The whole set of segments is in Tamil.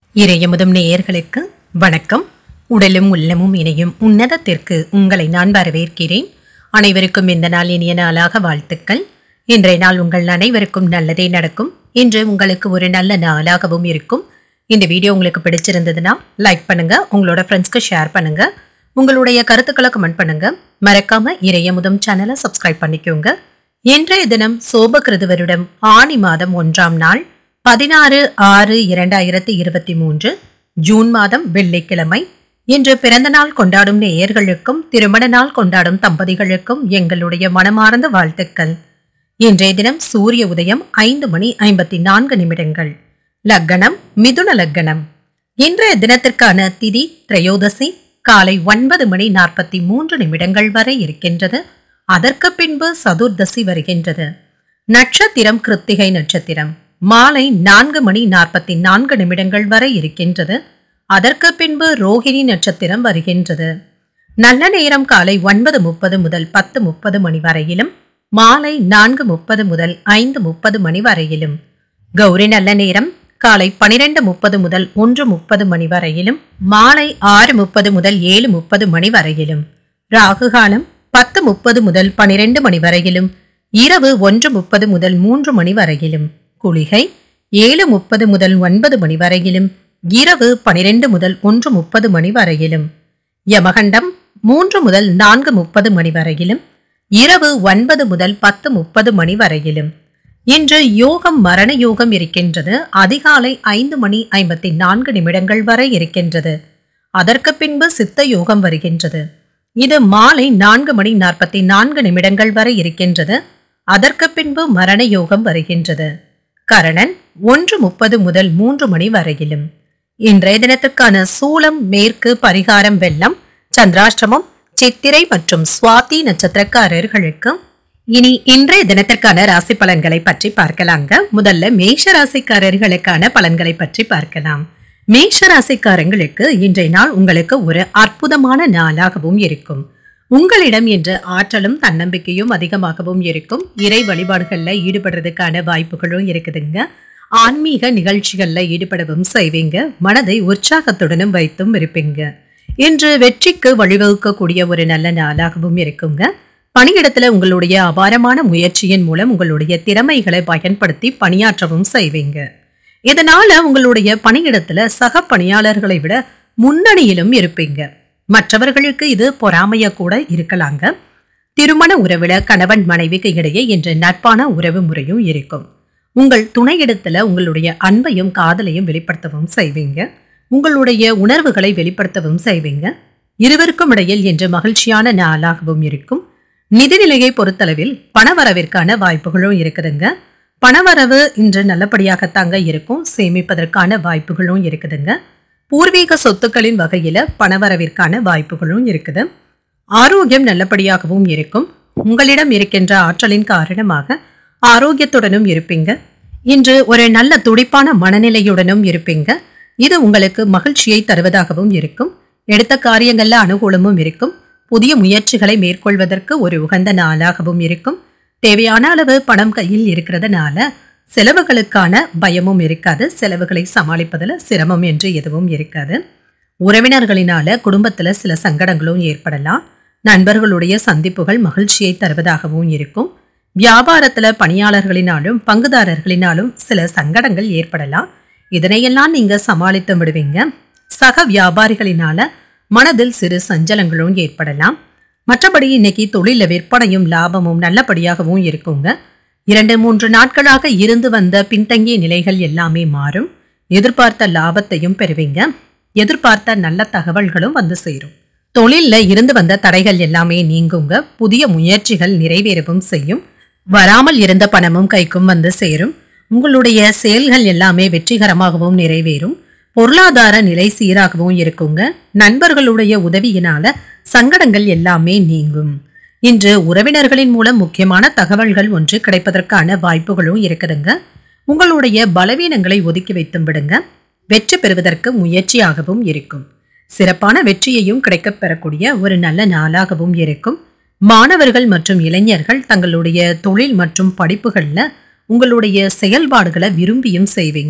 இறையமுதும் நேயர்களுக்கு வணக்கம் உடலும் உள்ளமும் இணையும் உன்னதத்திற்கு உங்களை நான் வரவேற்கிறேன் அனைவருக்கும் இந்த நாள் இனிய நாளாக வாழ்த்துக்கள் இன்றைய நாள் உங்கள் அனைவருக்கும் நல்லதே நடக்கும் இன்று உங்களுக்கு ஒரு நல்ல நாளாகவும் இருக்கும் இந்த வீடியோ உங்களுக்கு பிடிச்சிருந்ததுன்னா லைக் பண்ணுங்க உங்களோட ஃப்ரெண்ட்ஸ்க்கு ஷேர் பண்ணுங்க உங்களுடைய கருத்துக்களை கமெண்ட் பண்ணுங்க மறக்காம இறையமுதும் சேனலை சப்ஸ்கிரைப் பண்ணிக்கோங்க இன்றைய தினம் சோபகிருது வருடம் ஆணி மாதம் ஒன்றாம் நாள் பதினாறு ஆறு இரண்டாயிரத்தி இருபத்தி மூன்று ஜூன் மாதம் வெள்ளிக்கிழமை இன்று பிறந்த நாள் கொண்டாடும் நேயர்களுக்கும் திருமண நாள் கொண்டாடும் தம்பதிகளுக்கும் எங்களுடைய மனமார்ந்த வாழ்த்துக்கள் இன்றைய தினம் சூரிய உதயம் ஐந்து மணி ஐம்பத்தி நான்கு நிமிடங்கள் லக்கணம் மிதுன லக்கணம் இன்றைய தினத்திற்கான திதி திரையோதசி காலை ஒன்பது மணி நாற்பத்தி மூன்று நிமிடங்கள் வரை இருக்கின்றது அதற்கு பின்பு சதுர்தசி வருகின்றது நட்சத்திரம் கிருத்திகை நட்சத்திரம் மாலை நான்கு மணி நாற்பத்தி நான்கு நிமிடங்கள் வரை இருக்கின்றது அதற்கு பின்பு ரோகிணி நட்சத்திரம் வருகின்றது நல்ல நேரம் காலை ஒன்பது முப்பது முதல் பத்து முப்பது மணி வரையிலும் மாலை நான்கு முப்பது முதல் ஐந்து முப்பது மணி வரையிலும் கௌரி நல்ல நேரம் காலை பனிரெண்டு முப்பது முதல் ஒன்று முப்பது மணி வரையிலும் மாலை ஆறு முப்பது முதல் ஏழு முப்பது மணி வரையிலும் ராகு காலம் பத்து முப்பது முதல் பனிரெண்டு மணி வரையிலும் இரவு ஒன்று முப்பது முதல் மூன்று மணி வரையிலும் குளிகை ஏழு முப்பது முதல் ஒன்பது மணி வரையிலும் இரவு பனிரெண்டு முதல் ஒன்று முப்பது மணி வரையிலும் யமகண்டம் மூன்று முதல் நான்கு முப்பது மணி வரையிலும் இரவு ஒன்பது முதல் பத்து முப்பது மணி வரையிலும் இன்று யோகம் மரண யோகம் இருக்கின்றது அதிகாலை ஐந்து மணி ஐம்பத்தி நான்கு நிமிடங்கள் வரை இருக்கின்றது அதற்கு பின்பு சித்த யோகம் வருகின்றது இது மாலை நான்கு மணி நாற்பத்தி நான்கு நிமிடங்கள் வரை இருக்கின்றது அதற்கு பின்பு மரண யோகம் வருகின்றது கரணன் ஒன்று முப்பது முதல் மூன்று மணி வரையிலும் இன்றைய தினத்துக்கான சூலம் மேற்கு பரிகாரம் வெள்ளம் சந்திராஷ்டமம் சித்திரை மற்றும் சுவாதி நட்சத்திரக்காரர்களுக்கு இனி இன்றைய தினத்திற்கான ராசி பலன்களை பற்றி பார்க்கலாங்க முதல்ல மேஷ ராசிக்காரர்களுக்கான பலன்களை பற்றி பார்க்கலாம் மேஷ ராசிக்காரங்களுக்கு இன்றைய நாள் உங்களுக்கு ஒரு அற்புதமான நாளாகவும் இருக்கும் உங்களிடம் என்ற ஆற்றலும் தன்னம்பிக்கையும் அதிகமாகவும் இருக்கும் இறை வழிபாடுகள்ல ஈடுபடுறதுக்கான வாய்ப்புகளும் இருக்குதுங்க ஆன்மீக நிகழ்ச்சிகள்ல ஈடுபடவும் செய்வீங்க மனதை உற்சாகத்துடனும் வைத்தும் இருப்பீங்க இன்று வெற்றிக்கு வழிவகுக்கக்கூடிய ஒரு நல்ல நாளாகவும் இருக்குங்க பணியிடத்துல உங்களுடைய அபாரமான முயற்சியின் மூலம் உங்களுடைய திறமைகளை பயன்படுத்தி பணியாற்றவும் செய்வீங்க இதனால உங்களுடைய பணியிடத்துல சக பணியாளர்களை விட முன்னணியிலும் இருப்பீங்க மற்றவர்களுக்கு இது பொறாமைய கூட இருக்கலாங்க திருமண உறவுல கணவன் மனைவிக்கு இடையே என்ற நட்பான உறவு முறையும் இருக்கும் உங்கள் துணையிடத்துல உங்களுடைய அன்பையும் காதலையும் வெளிப்படுத்தவும் செய்வீங்க உங்களுடைய உணர்வுகளை வெளிப்படுத்தவும் செய்வீங்க இருவருக்கும் இடையில் என்று மகிழ்ச்சியான நாளாகவும் இருக்கும் நிதிநிலையை பொறுத்தளவில் பணவரவிற்கான வாய்ப்புகளும் இருக்குதுங்க பணவரவு இன்று நல்லபடியாகத்தாங்க இருக்கும் சேமிப்பதற்கான வாய்ப்புகளும் இருக்குதுங்க பூர்வீக சொத்துக்களின் வகையில பணவரவிற்கான வாய்ப்புகளும் இருக்குது ஆரோக்கியம் நல்லபடியாகவும் இருக்கும் உங்களிடம் இருக்கின்ற ஆற்றலின் காரணமாக ஆரோக்கியத்துடனும் இருப்பீங்க இன்று ஒரு நல்ல துடிப்பான மனநிலையுடனும் இருப்பீங்க இது உங்களுக்கு மகிழ்ச்சியை தருவதாகவும் இருக்கும் எடுத்த காரியங்கள்ல அனுகூலமும் இருக்கும் புதிய முயற்சிகளை மேற்கொள்வதற்கு ஒரு உகந்த நாளாகவும் இருக்கும் தேவையான அளவு பணம் கையில் இருக்கிறதுனால செலவுகளுக்கான பயமும் இருக்காது செலவுகளை சமாளிப்பதில் சிரமம் என்று எதுவும் இருக்காது உறவினர்களினால குடும்பத்துல சில சங்கடங்களும் ஏற்படலாம் நண்பர்களுடைய சந்திப்புகள் மகிழ்ச்சியை தருவதாகவும் இருக்கும் வியாபாரத்துல பணியாளர்களினாலும் பங்குதாரர்களினாலும் சில சங்கடங்கள் ஏற்படலாம் இதனையெல்லாம் நீங்க சமாளித்து விடுவீங்க சக வியாபாரிகளினால மனதில் சிறு சஞ்சலங்களும் ஏற்படலாம் மற்றபடி இன்னைக்கு தொழில விற்பனையும் லாபமும் நல்லபடியாகவும் இருக்குங்க இரண்டு மூன்று நாட்களாக இருந்து வந்த பின்தங்கிய நிலைகள் எல்லாமே மாறும் எதிர்பார்த்த லாபத்தையும் பெறுவீங்க எதிர்பார்த்த நல்ல தகவல்களும் வந்து சேரும் தொழில்ல இருந்து வந்த தடைகள் எல்லாமே நீங்குங்க புதிய முயற்சிகள் நிறைவேறவும் செய்யும் வராமல் இருந்த பணமும் கைக்கும் வந்து சேரும் உங்களுடைய செயல்கள் எல்லாமே வெற்றிகரமாகவும் நிறைவேறும் பொருளாதார நிலை சீராகவும் இருக்குங்க நண்பர்களுடைய உதவியினால சங்கடங்கள் எல்லாமே நீங்கும் இன்று உறவினர்களின் மூலம் முக்கியமான தகவல்கள் ஒன்று கிடைப்பதற்கான வாய்ப்புகளும் இருக்குதுங்க உங்களுடைய பலவீனங்களை ஒதுக்கி வைத்தும் விடுங்க வெற்றி பெறுவதற்கு முயற்சியாகவும் இருக்கும் சிறப்பான வெற்றியையும் கிடைக்கப் பெறக்கூடிய ஒரு நல்ல நாளாகவும் இருக்கும் மாணவர்கள் மற்றும் இளைஞர்கள் தங்களுடைய தொழில் மற்றும் படிப்புகள்ல உங்களுடைய செயல்பாடுகளை விரும்பியும் செய்வீங்க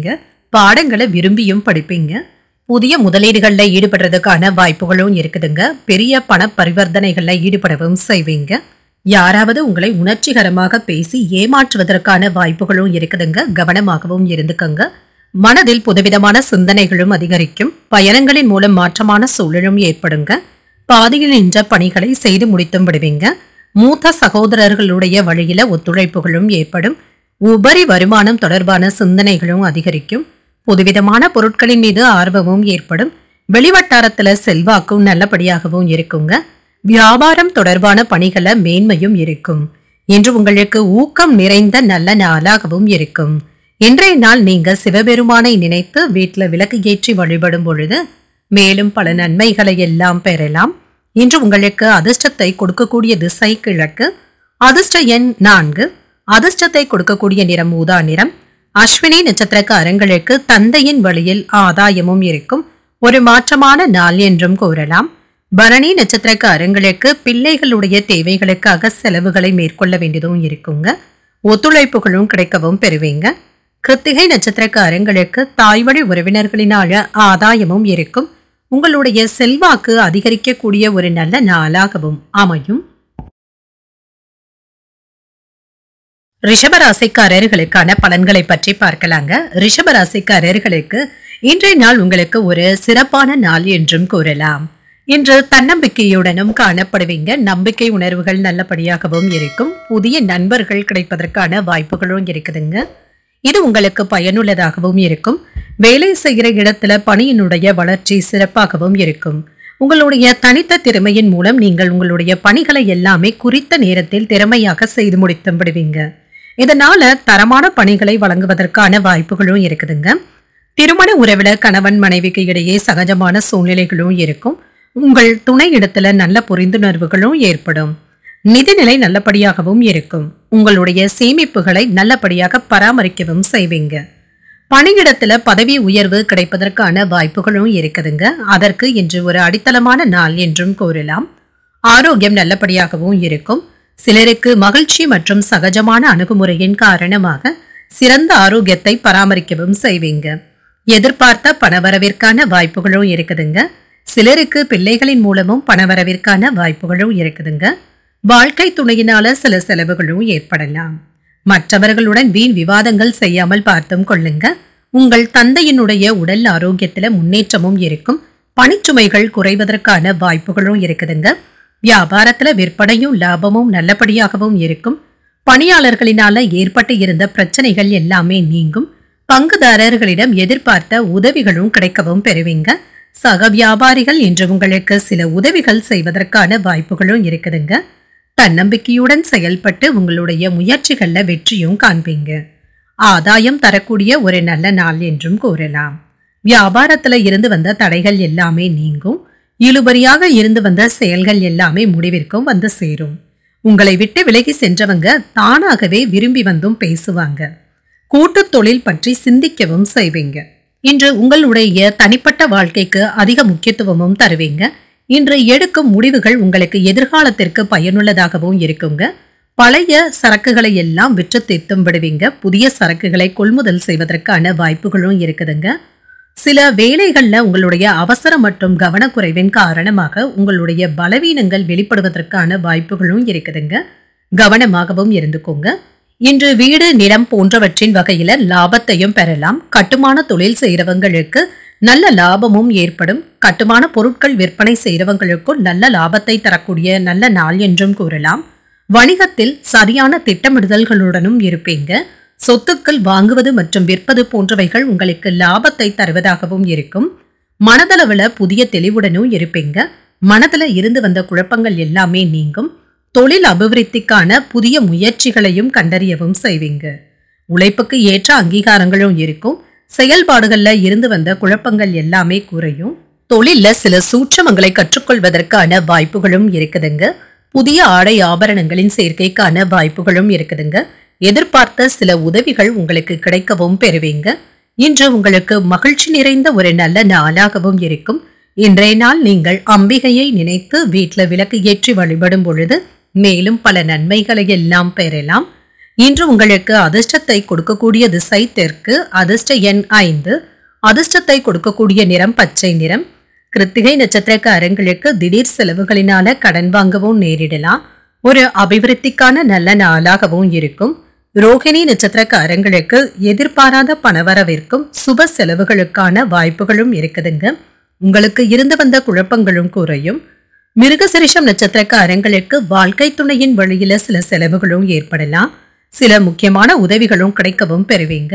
பாடங்களை விரும்பியும் படிப்பீங்க புதிய முதலீடுகள்ல ஈடுபடுறதுக்கான வாய்ப்புகளும் இருக்குதுங்க பெரிய பண பரிவர்த்தனைகள்ல ஈடுபடவும் செய்வீங்க யாராவது உங்களை உணர்ச்சிகரமாக பேசி ஏமாற்றுவதற்கான வாய்ப்புகளும் இருக்குதுங்க கவனமாகவும் இருந்துக்கங்க மனதில் புதுவிதமான சிந்தனைகளும் அதிகரிக்கும் பயணங்களின் மூலம் மாற்றமான சூழலும் ஏற்படுங்க பாதியில் நின்ற பணிகளை செய்து முடித்தும் விடுவீங்க மூத்த சகோதரர்களுடைய வழியில ஒத்துழைப்புகளும் ஏற்படும் உபரி வருமானம் தொடர்பான சிந்தனைகளும் அதிகரிக்கும் புதுவிதமான பொருட்களின் மீது ஆர்வமும் ஏற்படும் வெளிவட்டாரத்துல செல்வாக்கும் நல்லபடியாகவும் இருக்குங்க வியாபாரம் தொடர்பான பணிகள மேன்மையும் இருக்கும் இன்று உங்களுக்கு ஊக்கம் நிறைந்த நல்ல நாளாகவும் இருக்கும் இன்றைய நாள் நீங்க சிவபெருமானை நினைத்து வீட்டுல விளக்கு ஏற்றி வழிபடும் பொழுது மேலும் பல நன்மைகளை எல்லாம் பெறலாம் இன்று உங்களுக்கு அதிர்ஷ்டத்தை கொடுக்கக்கூடிய திசை கிழக்கு அதிர்ஷ்ட எண் நான்கு அதிர்ஷ்டத்தை கொடுக்கக்கூடிய நிறம் ஊதா நிறம் அஸ்வினி நட்சத்திரக்காரங்களுக்கு தந்தையின் வழியில் ஆதாயமும் இருக்கும் ஒரு மாற்றமான நாள் என்றும் கூறலாம் பரணி நட்சத்திரக்காரங்களுக்கு பிள்ளைகளுடைய தேவைகளுக்காக செலவுகளை மேற்கொள்ள வேண்டியதும் இருக்குங்க ஒத்துழைப்புகளும் கிடைக்கவும் பெறுவீங்க கிருத்திகை நட்சத்திரக்காரங்களுக்கு தாய்வழி உறவினர்களினால ஆதாயமும் இருக்கும் உங்களுடைய செல்வாக்கு அதிகரிக்கக்கூடிய ஒரு நல்ல நாளாகவும் அமையும் ரிஷபராசிக்காரர்களுக்கான பலன்களை பற்றி பார்க்கலாங்க ரிஷபராசிக்காரர்களுக்கு இன்றைய நாள் உங்களுக்கு ஒரு சிறப்பான நாள் என்றும் கூறலாம் இன்று தன்னம்பிக்கையுடனும் காணப்படுவீங்க நம்பிக்கை உணர்வுகள் நல்லபடியாகவும் இருக்கும் புதிய நண்பர்கள் கிடைப்பதற்கான வாய்ப்புகளும் இருக்குதுங்க இது உங்களுக்கு பயனுள்ளதாகவும் இருக்கும் வேலை செய்கிற இடத்துல பணியினுடைய வளர்ச்சி சிறப்பாகவும் இருக்கும் உங்களுடைய தனித்த திறமையின் மூலம் நீங்கள் உங்களுடைய பணிகளை எல்லாமே குறித்த நேரத்தில் திறமையாக செய்து முடித்து விடுவீங்க இதனால தரமான பணிகளை வழங்குவதற்கான வாய்ப்புகளும் இருக்குதுங்க திருமண உறவில கணவன் மனைவிக்கு இடையே சகஜமான சூழ்நிலைகளும் இருக்கும் உங்கள் துணை இடத்துல நல்ல புரிந்துணர்வுகளும் ஏற்படும் நிதிநிலை நல்லபடியாகவும் இருக்கும் உங்களுடைய சேமிப்புகளை நல்லபடியாக பராமரிக்கவும் செய்வீங்க பணியிடத்துல பதவி உயர்வு கிடைப்பதற்கான வாய்ப்புகளும் இருக்குதுங்க அதற்கு இன்று ஒரு அடித்தளமான நாள் என்றும் கூறலாம் ஆரோக்கியம் நல்லபடியாகவும் இருக்கும் சிலருக்கு மகிழ்ச்சி மற்றும் சகஜமான அணுகுமுறையின் காரணமாக சிறந்த ஆரோக்கியத்தை பராமரிக்கவும் செய்வீங்க எதிர்பார்த்த பணவரவிற்கான வாய்ப்புகளும் இருக்குதுங்க சிலருக்கு பிள்ளைகளின் மூலமும் பணவரவிற்கான வாய்ப்புகளும் இருக்குதுங்க வாழ்க்கை துணையினால சில செலவுகளும் ஏற்படலாம் மற்றவர்களுடன் வீண் விவாதங்கள் செய்யாமல் பார்த்தும் கொள்ளுங்க உங்கள் தந்தையினுடைய உடல் ஆரோக்கியத்துல முன்னேற்றமும் இருக்கும் பணிச்சுமைகள் குறைவதற்கான வாய்ப்புகளும் இருக்குதுங்க வியாபாரத்துல விற்பனையும் லாபமும் நல்லபடியாகவும் இருக்கும் பணியாளர்களினால ஏற்பட்டு இருந்த பிரச்சனைகள் எல்லாமே நீங்கும் பங்குதாரர்களிடம் எதிர்பார்த்த உதவிகளும் கிடைக்கவும் பெறுவீங்க சக வியாபாரிகள் இன்று உங்களுக்கு சில உதவிகள் செய்வதற்கான வாய்ப்புகளும் இருக்குதுங்க தன்னம்பிக்கையுடன் செயல்பட்டு உங்களுடைய முயற்சிகள்ல வெற்றியும் காண்பீங்க ஆதாயம் தரக்கூடிய ஒரு நல்ல நாள் என்றும் கூறலாம் வியாபாரத்துல இருந்து வந்த தடைகள் எல்லாமே நீங்கும் இழுபறியாக இருந்து வந்த செயல்கள் எல்லாமே முடிவிற்கும் வந்து சேரும் உங்களை விட்டு விலகி சென்றவங்க தானாகவே விரும்பி வந்தும் பேசுவாங்க கூட்டுத் தொழில் பற்றி சிந்திக்கவும் செய்வீங்க இன்று உங்களுடைய தனிப்பட்ட வாழ்க்கைக்கு அதிக முக்கியத்துவமும் தருவீங்க இன்று எடுக்கும் முடிவுகள் உங்களுக்கு எதிர்காலத்திற்கு பயனுள்ளதாகவும் இருக்குங்க பழைய சரக்குகளை எல்லாம் விற்று தீர்த்தும் விடுவீங்க புதிய சரக்குகளை கொள்முதல் செய்வதற்கான வாய்ப்புகளும் இருக்குதுங்க சில வேலைகள்ல உங்களுடைய அவசர மற்றும் கவனக்குறைவின் காரணமாக உங்களுடைய பலவீனங்கள் வெளிப்படுவதற்கான வாய்ப்புகளும் இருக்குதுங்க கவனமாகவும் இருந்துக்கோங்க இன்று வீடு நிலம் போன்றவற்றின் வகையில லாபத்தையும் பெறலாம் கட்டுமான தொழில் செய்கிறவங்களுக்கு நல்ல லாபமும் ஏற்படும் கட்டுமான பொருட்கள் விற்பனை செய்கிறவங்களுக்கும் நல்ல லாபத்தை தரக்கூடிய நல்ல நாள் என்றும் கூறலாம் வணிகத்தில் சரியான திட்டமிடுதல்களுடனும் இருப்பீங்க சொத்துக்கள் வாங்குவது மற்றும் விற்பது போன்றவைகள் உங்களுக்கு லாபத்தை தருவதாகவும் இருக்கும் மனதளவுல புதிய தெளிவுடனும் இருப்பீங்க மனதுல இருந்து வந்த குழப்பங்கள் எல்லாமே நீங்கும் தொழில் அபிவிருத்திக்கான புதிய முயற்சிகளையும் கண்டறியவும் செய்வீங்க உழைப்புக்கு ஏற்ற அங்கீகாரங்களும் இருக்கும் செயல்பாடுகள்ல இருந்து வந்த குழப்பங்கள் எல்லாமே குறையும் தொழில்ல சில சூட்சமங்களை கற்றுக்கொள்வதற்கான வாய்ப்புகளும் இருக்குதுங்க புதிய ஆடை ஆபரணங்களின் சேர்க்கைக்கான வாய்ப்புகளும் இருக்குதுங்க எதிர்பார்த்த சில உதவிகள் உங்களுக்கு கிடைக்கவும் பெறுவீங்க இன்று உங்களுக்கு மகிழ்ச்சி நிறைந்த ஒரு நல்ல நாளாகவும் இருக்கும் இன்றைய நாள் நீங்கள் அம்பிகையை நினைத்து வீட்ல விளக்கு ஏற்றி வழிபடும் பொழுது மேலும் பல நன்மைகளை எல்லாம் பெறலாம் இன்று உங்களுக்கு அதிர்ஷ்டத்தை கொடுக்கக்கூடிய திசை தெற்கு அதிர்ஷ்ட எண் ஐந்து அதிர்ஷ்டத்தை கொடுக்கக்கூடிய நிறம் பச்சை நிறம் கிருத்திகை நட்சத்திரக்காரங்களுக்கு திடீர் செலவுகளினால கடன் வாங்கவும் நேரிடலாம் ஒரு அபிவிருத்திக்கான நல்ல நாளாகவும் இருக்கும் ரோகிணி நட்சத்திரக்காரங்களுக்கு எதிர்பாராத பணவரவிற்கும் சுப செலவுகளுக்கான வாய்ப்புகளும் இருக்குதுங்க உங்களுக்கு இருந்து வந்த குழப்பங்களும் குறையும் மிருகசிரிஷம் நட்சத்திரக்காரங்களுக்கு வாழ்க்கை துணையின் வழியில சில செலவுகளும் ஏற்படலாம் சில முக்கியமான உதவிகளும் கிடைக்கவும் பெறுவீங்க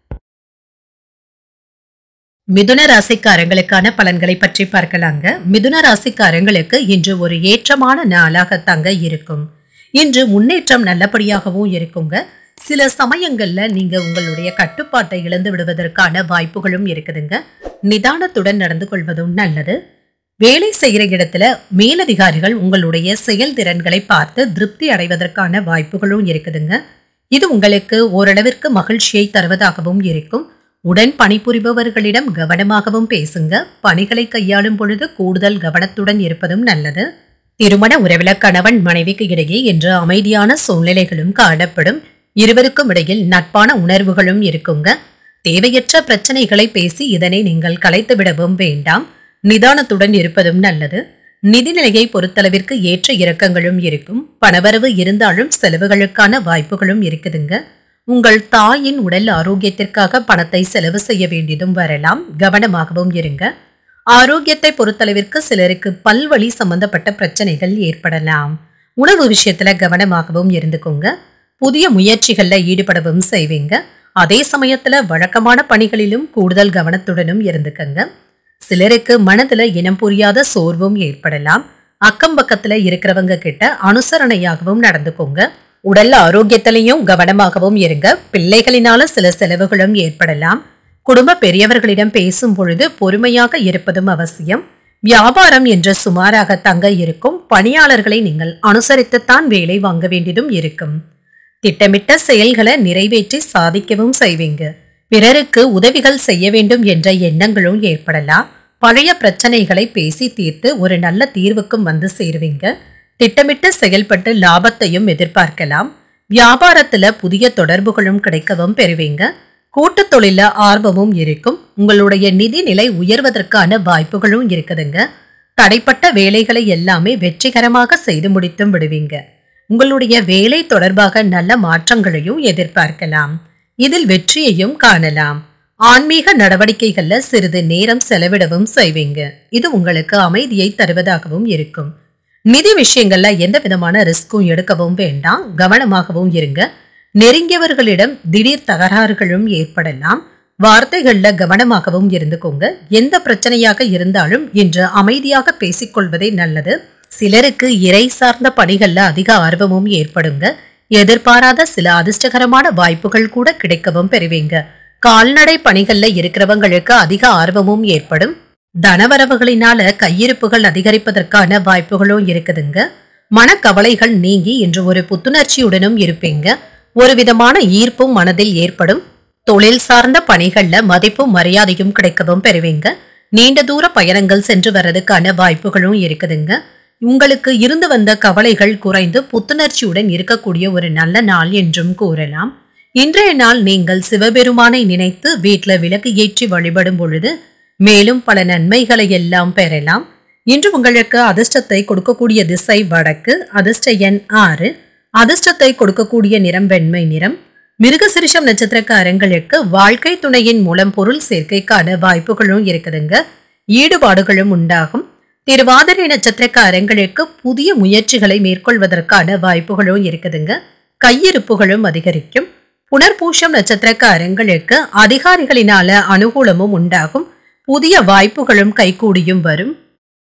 மிதுன ராசிக்காரங்களுக்கான பலன்களை பற்றி பார்க்கலாங்க மிதுன ராசிக்காரங்களுக்கு இன்று ஒரு ஏற்றமான நாளாக தங்க இருக்கும் இன்று முன்னேற்றம் நல்லபடியாகவும் இருக்குங்க சில சமயங்கள்ல நீங்க உங்களுடைய கட்டுப்பாட்டை இழந்து விடுவதற்கான வாய்ப்புகளும் இருக்குதுங்க நிதானத்துடன் நடந்து கொள்வதும் நல்லது வேலை செய்கிற இடத்துல மேலதிகாரிகள் உங்களுடைய செயல்திறன்களை பார்த்து திருப்தி அடைவதற்கான வாய்ப்புகளும் இருக்குதுங்க இது உங்களுக்கு ஓரளவிற்கு மகிழ்ச்சியை தருவதாகவும் இருக்கும் உடன் பணிபுரிபவர்களிடம் கவனமாகவும் பேசுங்க பணிகளை கையாளும் பொழுது கூடுதல் கவனத்துடன் இருப்பதும் நல்லது திருமண உறவில கணவன் மனைவிக்கு இடையே இன்று அமைதியான சூழ்நிலைகளும் காணப்படும் இருவருக்கும் இடையில் நட்பான உணர்வுகளும் இருக்குங்க தேவையற்ற பிரச்சனைகளை பேசி இதனை நீங்கள் கலைத்து விடவும் வேண்டாம் நிதானத்துடன் இருப்பதும் நல்லது நிதிநிலையை பொறுத்தளவிற்கு ஏற்ற இறக்கங்களும் இருக்கும் பணவரவு இருந்தாலும் செலவுகளுக்கான வாய்ப்புகளும் இருக்குதுங்க உங்கள் தாயின் உடல் ஆரோக்கியத்திற்காக பணத்தை செலவு செய்ய வேண்டியதும் வரலாம் கவனமாகவும் இருங்க ஆரோக்கியத்தை பொறுத்தளவிற்கு சிலருக்கு பல்வழி சம்பந்தப்பட்ட பிரச்சனைகள் ஏற்படலாம் உணவு விஷயத்துல கவனமாகவும் இருந்துக்கோங்க புதிய முயற்சிகள்ல ஈடுபடவும் செய்வீங்க அதே சமயத்துல வழக்கமான பணிகளிலும் கூடுதல் கவனத்துடனும் இருந்துக்கங்க சிலருக்கு மனதுல இனம் புரியாத சோர்வும் ஏற்படலாம் அக்கம் பக்கத்துல இருக்கிறவங்க கிட்ட அனுசரணையாகவும் நடந்துக்கோங்க உடல் ஆரோக்கியத்திலையும் கவனமாகவும் இருங்க பிள்ளைகளினால சில செலவுகளும் ஏற்படலாம் குடும்ப பெரியவர்களிடம் பேசும் பொழுது பொறுமையாக இருப்பதும் அவசியம் வியாபாரம் என்ற சுமாராக தங்க இருக்கும் பணியாளர்களை நீங்கள் அனுசரித்துத்தான் வேலை வாங்க வேண்டியதும் இருக்கும் திட்டமிட்ட செயல்களை நிறைவேற்றி சாதிக்கவும் செய்வீங்க பிறருக்கு உதவிகள் செய்ய வேண்டும் என்ற எண்ணங்களும் ஏற்படலாம் பழைய பிரச்சனைகளை பேசி தீர்த்து ஒரு நல்ல தீர்வுக்கும் வந்து சேருவீங்க திட்டமிட்டு செயல்பட்டு லாபத்தையும் எதிர்பார்க்கலாம் வியாபாரத்துல புதிய தொடர்புகளும் கிடைக்கவும் பெறுவீங்க கூட்டுத் தொழில ஆர்வமும் இருக்கும் உங்களுடைய நிதி நிலை உயர்வதற்கான வாய்ப்புகளும் இருக்குதுங்க தடைப்பட்ட வேலைகளை எல்லாமே வெற்றிகரமாக செய்து முடித்தும் விடுவீங்க உங்களுடைய வேலை தொடர்பாக நல்ல மாற்றங்களையும் எதிர்பார்க்கலாம் இதில் வெற்றியையும் காணலாம் ஆன்மீக நடவடிக்கைகள்ல சிறிது நேரம் செலவிடவும் செய்வீங்க இது உங்களுக்கு அமைதியை தருவதாகவும் இருக்கும் நிதி விஷயங்கள்ல எந்த விதமான ரிஸ்க்கும் எடுக்கவும் வேண்டாம் கவனமாகவும் இருங்க நெருங்கியவர்களிடம் திடீர் தகராறுகளும் ஏற்படலாம் வார்த்தைகள்ல கவனமாகவும் இருந்துக்கோங்க எந்த பிரச்சனையாக இருந்தாலும் இன்று அமைதியாக பேசிக்கொள்வதே நல்லது சிலருக்கு இறை சார்ந்த பணிகள்ல அதிக ஆர்வமும் ஏற்படுங்க எதிர்பாராத சில அதிர்ஷ்டகரமான வாய்ப்புகள் கூட கிடைக்கவும் பெறுவீங்க கால்நடை பணிகள்ல இருக்கிறவங்களுக்கு அதிக ஆர்வமும் ஏற்படும் தனவரவுகளினால கையிருப்புகள் அதிகரிப்பதற்கான வாய்ப்புகளும் இருக்குதுங்க மனக்கவலைகள் நீங்கி இன்று ஒரு புத்துணர்ச்சியுடனும் இருப்பீங்க ஒரு விதமான ஈர்ப்பும் மனதில் ஏற்படும் தொழில் சார்ந்த பணிகள்ல மதிப்பும் மரியாதையும் கிடைக்கவும் பெறுவீங்க நீண்ட தூர பயணங்கள் சென்று வர்றதுக்கான வாய்ப்புகளும் இருக்குதுங்க உங்களுக்கு இருந்து வந்த கவலைகள் குறைந்து புத்துணர்ச்சியுடன் இருக்கக்கூடிய ஒரு நல்ல நாள் என்றும் கூறலாம் இன்றைய நாள் நீங்கள் சிவபெருமானை நினைத்து வீட்ல விளக்கு ஏற்றி வழிபடும் பொழுது மேலும் பல நன்மைகளை எல்லாம் பெறலாம் இன்று உங்களுக்கு அதிர்ஷ்டத்தை கொடுக்கக்கூடிய திசை வடக்கு அதிர்ஷ்ட எண் ஆறு அதிர்ஷ்டத்தை கொடுக்கக்கூடிய நிறம் வெண்மை நிறம் மிருகசிரிஷம் நட்சத்திரக்காரங்களுக்கு வாழ்க்கை துணையின் மூலம் பொருள் சேர்க்கைக்கான வாய்ப்புகளும் இருக்குதுங்க ஈடுபாடுகளும் உண்டாகும் திருவாதிரை நட்சத்திரக்காரங்களுக்கு புதிய முயற்சிகளை மேற்கொள்வதற்கான வாய்ப்புகளும் இருக்குதுங்க கையிருப்புகளும் அதிகரிக்கும் புனர்பூஷம் நட்சத்திரக்காரங்களுக்கு அதிகாரிகளினால அனுகூலமும் உண்டாகும் புதிய வாய்ப்புகளும் கைகூடியும் வரும்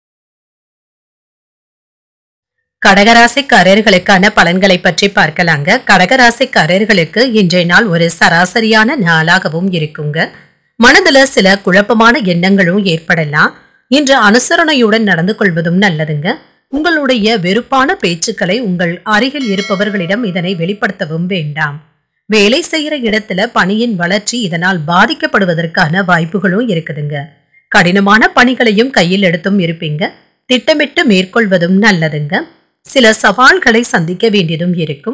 கடகராசிக்காரர்களுக்கான பலன்களை பற்றி பார்க்கலாங்க கடகராசிக்காரர்களுக்கு இன்றைய நாள் ஒரு சராசரியான நாளாகவும் இருக்குங்க மனதுல சில குழப்பமான எண்ணங்களும் ஏற்படலாம் இன்று அனுசரணையுடன் நடந்து கொள்வதும் நல்லதுங்க உங்களுடைய வெறுப்பான பேச்சுக்களை உங்கள் அருகில் இருப்பவர்களிடம் இதனை வெளிப்படுத்தவும் வேண்டாம் வேலை செய்யற இடத்துல பணியின் வளர்ச்சி இதனால் பாதிக்கப்படுவதற்கான வாய்ப்புகளும் இருக்குதுங்க கடினமான பணிகளையும் கையில் எடுத்தும் இருப்பீங்க திட்டமிட்டு மேற்கொள்வதும் நல்லதுங்க சில சவால்களை சந்திக்க வேண்டியதும் இருக்கும்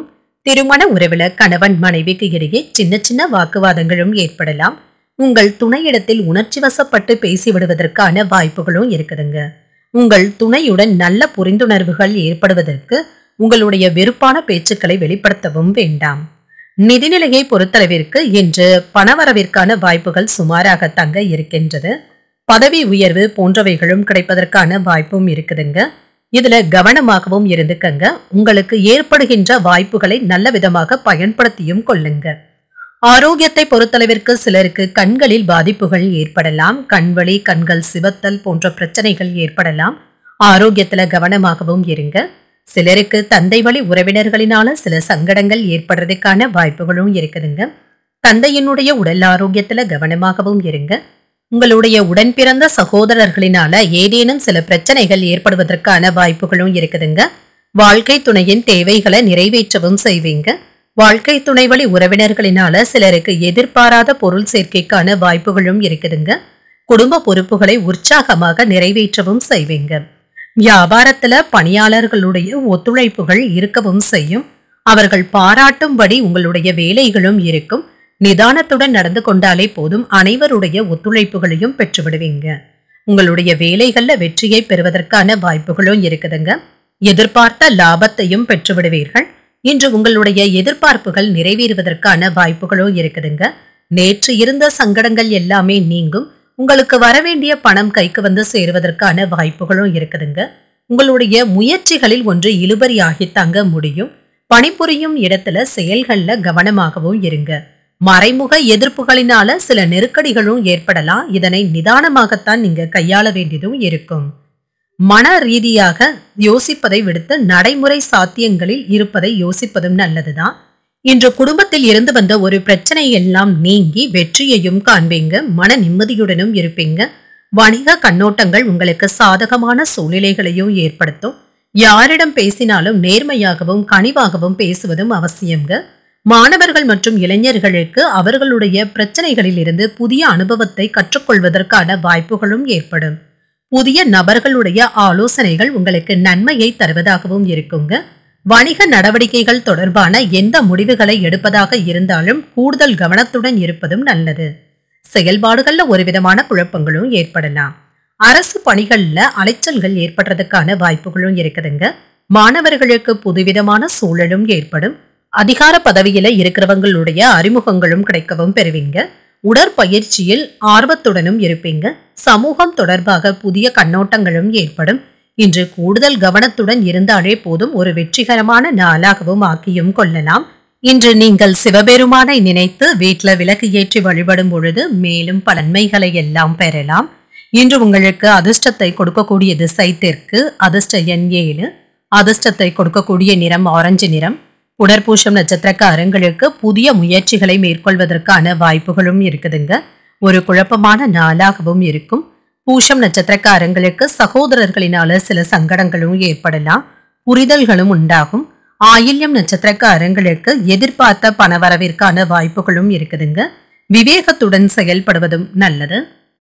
திருமண உறவுல கணவன் மனைவிக்கு இடையே சின்ன சின்ன வாக்குவாதங்களும் ஏற்படலாம் உங்கள் துணையிடத்தில் உணர்ச்சி வசப்பட்டு பேசி விடுவதற்கான வாய்ப்புகளும் இருக்குதுங்க உங்கள் துணையுடன் நல்ல புரிந்துணர்வுகள் ஏற்படுவதற்கு உங்களுடைய வெறுப்பான பேச்சுக்களை வெளிப்படுத்தவும் வேண்டாம் நிதிநிலையை பொறுத்தளவிற்கு இன்று பணவரவிற்கான வாய்ப்புகள் சுமாராக தங்க இருக்கின்றது பதவி உயர்வு போன்றவைகளும் கிடைப்பதற்கான வாய்ப்பும் இருக்குதுங்க இதுல கவனமாகவும் இருந்துக்கங்க உங்களுக்கு ஏற்படுகின்ற வாய்ப்புகளை நல்ல விதமாக பயன்படுத்தியும் கொள்ளுங்க ஆரோக்கியத்தை பொறுத்தளவிற்கு சிலருக்கு கண்களில் பாதிப்புகள் ஏற்படலாம் கண்வலி கண்கள் சிவத்தல் போன்ற பிரச்சனைகள் ஏற்படலாம் ஆரோக்கியத்துல கவனமாகவும் இருங்க சிலருக்கு தந்தை வழி உறவினர்களினால சில சங்கடங்கள் ஏற்படுறதுக்கான வாய்ப்புகளும் இருக்குதுங்க தந்தையினுடைய உடல் ஆரோக்கியத்துல கவனமாகவும் இருங்க உங்களுடைய உடன் பிறந்த சகோதரர்களினால ஏதேனும் சில பிரச்சனைகள் ஏற்படுவதற்கான வாய்ப்புகளும் இருக்குதுங்க வாழ்க்கை துணையின் தேவைகளை நிறைவேற்றவும் செய்வீங்க வாழ்க்கை துணை வழி உறவினர்களினால சிலருக்கு எதிர்பாராத பொருள் சேர்க்கைக்கான வாய்ப்புகளும் இருக்குதுங்க குடும்ப பொறுப்புகளை உற்சாகமாக நிறைவேற்றவும் செய்வீங்க வியாபாரத்துல பணியாளர்களுடைய ஒத்துழைப்புகள் இருக்கவும் செய்யும் அவர்கள் பாராட்டும்படி உங்களுடைய வேலைகளும் இருக்கும் நிதானத்துடன் நடந்து கொண்டாலே போதும் அனைவருடைய ஒத்துழைப்புகளையும் பெற்றுவிடுவீங்க உங்களுடைய வேலைகள்ல வெற்றியை பெறுவதற்கான வாய்ப்புகளும் இருக்குதுங்க எதிர்பார்த்த லாபத்தையும் பெற்றுவிடுவீர்கள் இன்று உங்களுடைய எதிர்பார்ப்புகள் நிறைவேறுவதற்கான வாய்ப்புகளும் இருக்குதுங்க நேற்று இருந்த சங்கடங்கள் எல்லாமே நீங்கும் உங்களுக்கு வரவேண்டிய பணம் கைக்கு வந்து சேருவதற்கான வாய்ப்புகளும் இருக்குதுங்க உங்களுடைய முயற்சிகளில் ஒன்று இழுபறியாகி தங்க முடியும் பணிபுரியும் இடத்துல செயல்கள்ல கவனமாகவும் இருங்க மறைமுக எதிர்ப்புகளினால சில நெருக்கடிகளும் ஏற்படலாம் இதனை நிதானமாகத்தான் நீங்க கையாள வேண்டியதும் இருக்கும் மன ரீதியாக யோசிப்பதை விடுத்து நடைமுறை சாத்தியங்களில் இருப்பதை யோசிப்பதும் நல்லதுதான் இன்று குடும்பத்தில் இருந்து வந்த ஒரு பிரச்சனை எல்லாம் நீங்கி வெற்றியையும் காண்பீங்க மன நிம்மதியுடனும் இருப்பீங்க வணிக கண்ணோட்டங்கள் உங்களுக்கு சாதகமான சூழ்நிலைகளையும் ஏற்படுத்தும் யாரிடம் பேசினாலும் நேர்மையாகவும் கனிவாகவும் பேசுவதும் அவசியங்க மாணவர்கள் மற்றும் இளைஞர்களுக்கு அவர்களுடைய பிரச்சனைகளில் இருந்து புதிய அனுபவத்தை கற்றுக்கொள்வதற்கான வாய்ப்புகளும் ஏற்படும் புதிய நபர்களுடைய ஆலோசனைகள் உங்களுக்கு நன்மையை தருவதாகவும் இருக்குங்க வணிக நடவடிக்கைகள் தொடர்பான எந்த முடிவுகளை எடுப்பதாக இருந்தாலும் கூடுதல் கவனத்துடன் இருப்பதும் நல்லது செயல்பாடுகள்ல ஒரு விதமான குழப்பங்களும் ஏற்படலாம் அரசு பணிகள்ல அலைச்சல்கள் ஏற்படுறதுக்கான வாய்ப்புகளும் இருக்குதுங்க மாணவர்களுக்கு புதுவிதமான சூழலும் ஏற்படும் அதிகார பதவியில இருக்கிறவங்களுடைய அறிமுகங்களும் கிடைக்கவும் பெறுவீங்க உடற்பயிற்சியில் ஆர்வத்துடனும் இருப்பீங்க சமூகம் தொடர்பாக புதிய கண்ணோட்டங்களும் ஏற்படும் இன்று கூடுதல் கவனத்துடன் இருந்தாலே போதும் ஒரு வெற்றிகரமான நாளாகவும் ஆக்கியும் கொள்ளலாம் இன்று நீங்கள் சிவபெருமானை நினைத்து வீட்ல விளக்கு ஏற்றி வழிபடும் பொழுது மேலும் பல நன்மைகளை எல்லாம் பெறலாம் இன்று உங்களுக்கு அதிர்ஷ்டத்தை கொடுக்கக்கூடிய திசை தெற்கு அதிர்ஷ்ட எண் ஏழு அதிர்ஷ்டத்தை கொடுக்கக்கூடிய நிறம் ஆரஞ்சு நிறம் உடற்பூஷம் நட்சத்திரக்காரங்களுக்கு புதிய முயற்சிகளை மேற்கொள்வதற்கான வாய்ப்புகளும் இருக்குதுங்க ஒரு குழப்பமான நாளாகவும் இருக்கும் பூஷம் நட்சத்திரக்காரங்களுக்கு சகோதரர்களினால சில சங்கடங்களும் ஏற்படலாம் புரிதல்களும் உண்டாகும் ஆயில்யம் நட்சத்திரக்காரங்களுக்கு எதிர்பார்த்த பணவரவிற்கான வாய்ப்புகளும் இருக்குதுங்க விவேகத்துடன் செயல்படுவதும் நல்லது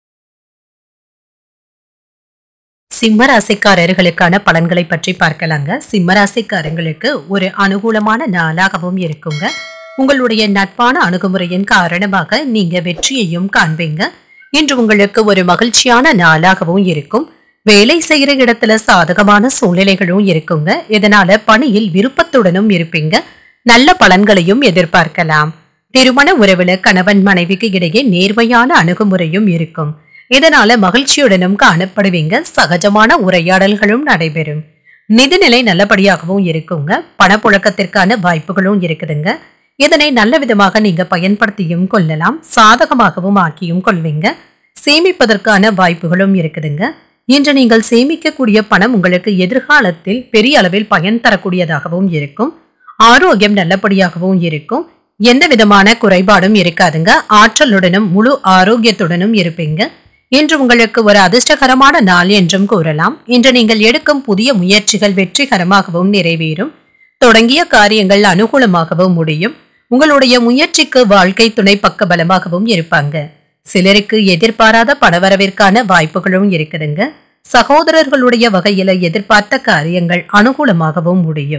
சிம்மராசிக்காரர்களுக்கான பலன்களை பற்றி பார்க்கலாங்க சிம்மராசிக்காரங்களுக்கு ஒரு அனுகூலமான நாளாகவும் இருக்குங்க உங்களுடைய நட்பான அணுகுமுறையின் காரணமாக நீங்க வெற்றியையும் காண்பீங்க இன்று உங்களுக்கு ஒரு மகிழ்ச்சியான நாளாகவும் இருக்கும் வேலை செய்யற இடத்துல சாதகமான சூழ்நிலைகளும் இருக்குங்க இதனால பணியில் விருப்பத்துடனும் இருப்பீங்க நல்ல பலன்களையும் எதிர்பார்க்கலாம் திருமண உறவுல கணவன் மனைவிக்கு இடையே நேர்மையான அணுகுமுறையும் இருக்கும் இதனால மகிழ்ச்சியுடனும் காணப்படுவீங்க சகஜமான உரையாடல்களும் நடைபெறும் நிதிநிலை நல்லபடியாகவும் இருக்குங்க பணப்புழக்கத்திற்கான வாய்ப்புகளும் இருக்குதுங்க இதனை நல்ல விதமாக நீங்க பயன்படுத்தியும் கொள்ளலாம் சாதகமாகவும் ஆக்கியும் கொள்வீங்க சேமிப்பதற்கான வாய்ப்புகளும் இருக்குதுங்க இன்று நீங்கள் சேமிக்கக்கூடிய பணம் உங்களுக்கு எதிர்காலத்தில் பெரிய அளவில் பயன் தரக்கூடியதாகவும் இருக்கும் ஆரோக்கியம் நல்லபடியாகவும் இருக்கும் எந்த விதமான குறைபாடும் இருக்காதுங்க ஆற்றலுடனும் முழு ஆரோக்கியத்துடனும் இருப்பீங்க இன்று உங்களுக்கு ஒரு அதிர்ஷ்டகரமான நாள் என்றும் கூறலாம் இன்று நீங்கள் எடுக்கும் புதிய முயற்சிகள் வெற்றிகரமாகவும் நிறைவேறும் தொடங்கிய காரியங்கள் அனுகூலமாகவும் முடியும் உங்களுடைய முயற்சிக்கு வாழ்க்கை துணை பக்க பலமாகவும் இருப்பாங்க சிலருக்கு எதிர்பாராத பணவரவிற்கான வாய்ப்புகளும் இருக்குதுங்க சகோதரர்களுடைய வகையில எதிர்பார்த்த காரியங்கள் அனுகூலமாகவும் முடியும்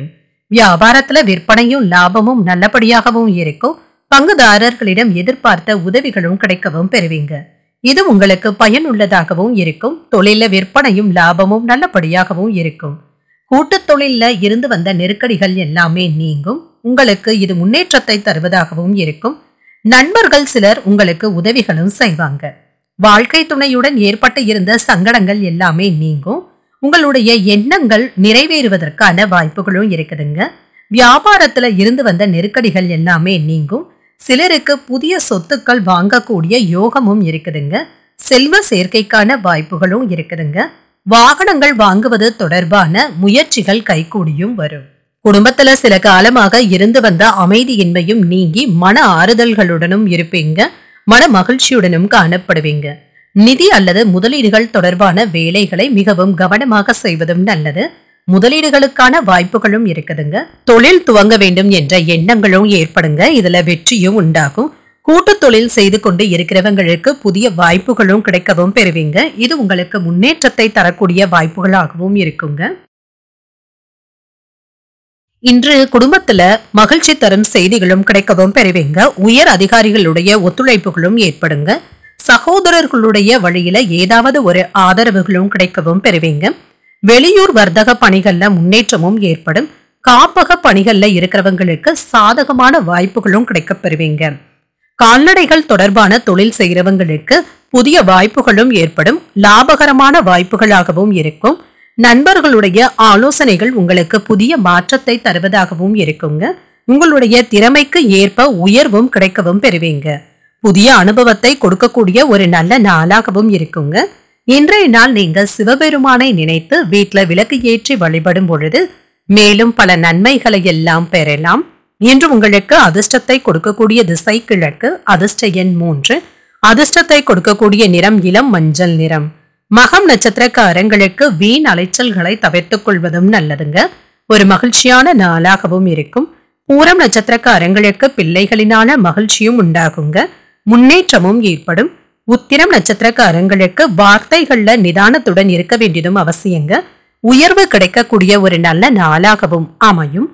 வியாபாரத்துல விற்பனையும் லாபமும் நல்லபடியாகவும் இருக்கும் பங்குதாரர்களிடம் எதிர்பார்த்த உதவிகளும் கிடைக்கவும் பெறுவீங்க இது உங்களுக்கு பயனுள்ளதாகவும் இருக்கும் தொழில விற்பனையும் லாபமும் நல்லபடியாகவும் இருக்கும் கூட்டுத் தொழில்ல இருந்து வந்த நெருக்கடிகள் எல்லாமே நீங்கும் உங்களுக்கு இது முன்னேற்றத்தை தருவதாகவும் இருக்கும் நண்பர்கள் சிலர் உங்களுக்கு உதவிகளும் செய்வாங்க வாழ்க்கை துணையுடன் ஏற்பட்டு இருந்த சங்கடங்கள் எல்லாமே நீங்கும் உங்களுடைய எண்ணங்கள் நிறைவேறுவதற்கான வாய்ப்புகளும் இருக்குதுங்க வியாபாரத்துல இருந்து வந்த நெருக்கடிகள் எல்லாமே நீங்கும் சிலருக்கு புதிய சொத்துக்கள் வாங்கக்கூடிய யோகமும் இருக்குதுங்க செல்வ சேர்க்கைக்கான வாய்ப்புகளும் இருக்குதுங்க வாகனங்கள் வாங்குவது தொடர்பான முயற்சிகள் கைகூடியும் வரும் குடும்பத்துல சில காலமாக இருந்து வந்த அமைதியின்மையும் நீங்கி மன ஆறுதல்களுடனும் இருப்பீங்க மன மகிழ்ச்சியுடனும் காணப்படுவீங்க நிதி அல்லது முதலீடுகள் தொடர்பான வேலைகளை மிகவும் கவனமாக செய்வதும் நல்லது முதலீடுகளுக்கான வாய்ப்புகளும் இருக்குதுங்க தொழில் துவங்க வேண்டும் என்ற எண்ணங்களும் ஏற்படுங்க இதுல வெற்றியும் உண்டாகும் கூட்டு தொழில் செய்து கொண்டு இருக்கிறவங்களுக்கு புதிய வாய்ப்புகளும் கிடைக்கவும் பெறுவீங்க இது உங்களுக்கு முன்னேற்றத்தை தரக்கூடிய வாய்ப்புகளாகவும் இருக்குங்க இன்று குடும்பத்துல மகிழ்ச்சி தரும் செய்திகளும் கிடைக்கவும் பெறுவீங்க உயர் அதிகாரிகளுடைய ஒத்துழைப்புகளும் ஏற்படுங்க சகோதரர்களுடைய வழியில ஏதாவது ஒரு ஆதரவுகளும் கிடைக்கவும் பெறுவீங்க வெளியூர் வர்த்தக பணிகள்ல முன்னேற்றமும் ஏற்படும் காப்பக பணிகள்ல இருக்கிறவங்களுக்கு சாதகமான வாய்ப்புகளும் கிடைக்கப் பெறுவீங்க கால்நடைகள் தொடர்பான தொழில் செய்கிறவங்களுக்கு புதிய வாய்ப்புகளும் ஏற்படும் லாபகரமான வாய்ப்புகளாகவும் இருக்கும் நண்பர்களுடைய ஆலோசனைகள் உங்களுக்கு புதிய மாற்றத்தை தருவதாகவும் இருக்குங்க உங்களுடைய திறமைக்கு ஏற்ப உயர்வும் கிடைக்கவும் பெறுவீங்க புதிய அனுபவத்தை கொடுக்கக்கூடிய ஒரு நல்ல நாளாகவும் இருக்குங்க இன்றைய நாள் நீங்க சிவபெருமானை நினைத்து வீட்ல விளக்கு ஏற்றி வழிபடும் பொழுது மேலும் பல நன்மைகளை எல்லாம் பெறலாம் இன்று உங்களுக்கு அதிர்ஷ்டத்தை கொடுக்கக்கூடிய திசை கிழக்கு அதிர்ஷ்ட எண் மூன்று அதிர்ஷ்டத்தை கொடுக்கக்கூடிய நிறம் இளம் மஞ்சள் நிறம் மகம் நட்சத்திரக்காரங்களுக்கு வீண் அலைச்சல்களை தவிர்த்துக் கொள்வதும் நல்லதுங்க ஒரு மகிழ்ச்சியான நாளாகவும் இருக்கும் பூரம் நட்சத்திரக்காரங்களுக்கு பிள்ளைகளினால மகிழ்ச்சியும் உண்டாகுங்க முன்னேற்றமும் ஏற்படும் உத்திரம் நட்சத்திரக்காரங்களுக்கு வார்த்தைகள்ல நிதானத்துடன் இருக்க வேண்டியதும் அவசியங்க உயர்வு கிடைக்கக்கூடிய ஒரு நல்ல நாளாகவும் அமையும்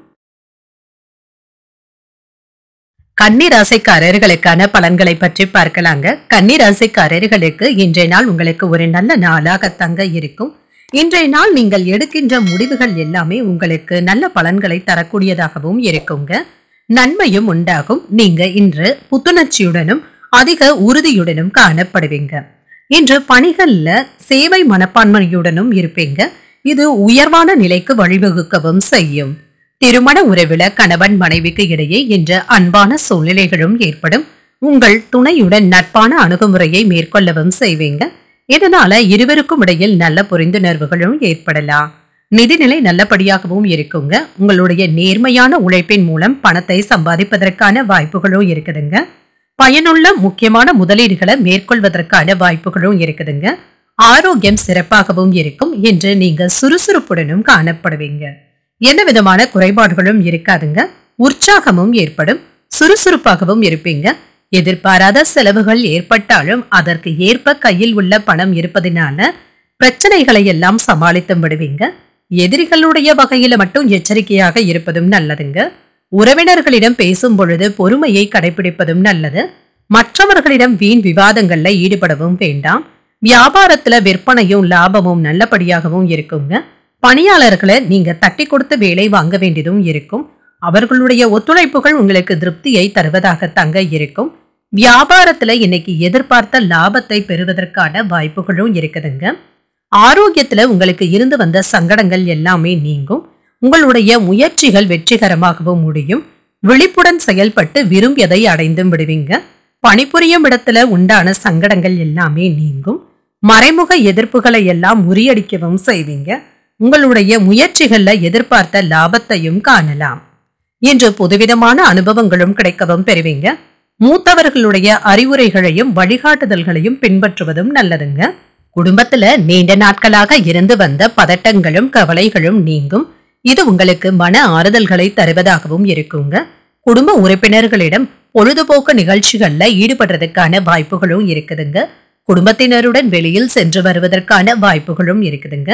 கன்னி ராசிக்காரர்களுக்கான பலன்களை பற்றி பார்க்கலாங்க கன்னி ராசிக்காரர்களுக்கு இன்றைய நாள் உங்களுக்கு ஒரு நல்ல நாளாக தங்க இருக்கும் இன்றைய நாள் நீங்கள் எடுக்கின்ற முடிவுகள் எல்லாமே உங்களுக்கு நல்ல பலன்களை தரக்கூடியதாகவும் இருக்குங்க நன்மையும் உண்டாகும் நீங்க இன்று புத்துணர்ச்சியுடனும் அதிக உறுதியுடனும் காணப்படுவீங்க இன்று பணிகள்ல சேவை மனப்பான்மையுடனும் இருப்பீங்க இது உயர்வான நிலைக்கு வழிவகுக்கவும் செய்யும் திருமண உறவில கணவன் மனைவிக்கு இடையே இன்று அன்பான சூழ்நிலைகளும் ஏற்படும் உங்கள் துணையுடன் நட்பான அணுகுமுறையை மேற்கொள்ளவும் செய்வீங்க இதனால இருவருக்கும் இடையில் நல்ல புரிந்துணர்வுகளும் ஏற்படலாம் நிதிநிலை நல்லபடியாகவும் இருக்குங்க உங்களுடைய நேர்மையான உழைப்பின் மூலம் பணத்தை சம்பாதிப்பதற்கான வாய்ப்புகளும் இருக்குதுங்க பயனுள்ள முக்கியமான முதலீடுகளை மேற்கொள்வதற்கான வாய்ப்புகளும் இருக்குதுங்க ஆரோக்கியம் சிறப்பாகவும் இருக்கும் என்று நீங்க சுறுசுறுப்புடனும் காணப்படுவீங்க எந்த விதமான குறைபாடுகளும் இருக்காதுங்க உற்சாகமும் ஏற்படும் சுறுசுறுப்பாகவும் இருப்பீங்க எதிர்பாராத செலவுகள் ஏற்பட்டாலும் அதற்கு ஏற்ப கையில் உள்ள பணம் இருப்பதினால பிரச்சனைகளை எல்லாம் சமாளித்து விடுவீங்க எதிரிகளுடைய வகையில மட்டும் எச்சரிக்கையாக இருப்பதும் நல்லதுங்க உறவினர்களிடம் பேசும் பொழுது பொறுமையை கடைபிடிப்பதும் நல்லது மற்றவர்களிடம் வீண் விவாதங்கள்ல ஈடுபடவும் வேண்டாம் வியாபாரத்துல விற்பனையும் லாபமும் நல்லபடியாகவும் இருக்குங்க பணியாளர்களை நீங்க தட்டி கொடுத்து வேலை வாங்க வேண்டியதும் இருக்கும் அவர்களுடைய ஒத்துழைப்புகள் உங்களுக்கு திருப்தியை தருவதாக தங்க இருக்கும் வியாபாரத்துல இன்னைக்கு எதிர்பார்த்த லாபத்தை பெறுவதற்கான வாய்ப்புகளும் இருக்குதுங்க ஆரோக்கியத்துல உங்களுக்கு இருந்து வந்த சங்கடங்கள் எல்லாமே நீங்கும் உங்களுடைய முயற்சிகள் வெற்றிகரமாகவும் முடியும் விழிப்புடன் செயல்பட்டு விரும்பியதை அடைந்தும் விடுவீங்க பணிபுரியும் இடத்துல உண்டான சங்கடங்கள் எல்லாமே நீங்கும் மறைமுக எதிர்ப்புகளை எல்லாம் முறியடிக்கவும் செய்வீங்க உங்களுடைய முயற்சிகள்ல எதிர்பார்த்த லாபத்தையும் காணலாம் இன்று புதுவிதமான அனுபவங்களும் கிடைக்கவும் பெறுவீங்க மூத்தவர்களுடைய அறிவுரைகளையும் வழிகாட்டுதல்களையும் பின்பற்றுவதும் நல்லதுங்க குடும்பத்துல நீண்ட நாட்களாக இருந்து வந்த பதட்டங்களும் கவலைகளும் நீங்கும் இது உங்களுக்கு மன ஆறுதல்களை தருவதாகவும் இருக்குங்க குடும்ப உறுப்பினர்களிடம் பொழுதுபோக்கு நிகழ்ச்சிகள்ல ஈடுபடுறதுக்கான வாய்ப்புகளும் இருக்குதுங்க குடும்பத்தினருடன் வெளியில் சென்று வருவதற்கான வாய்ப்புகளும் இருக்குதுங்க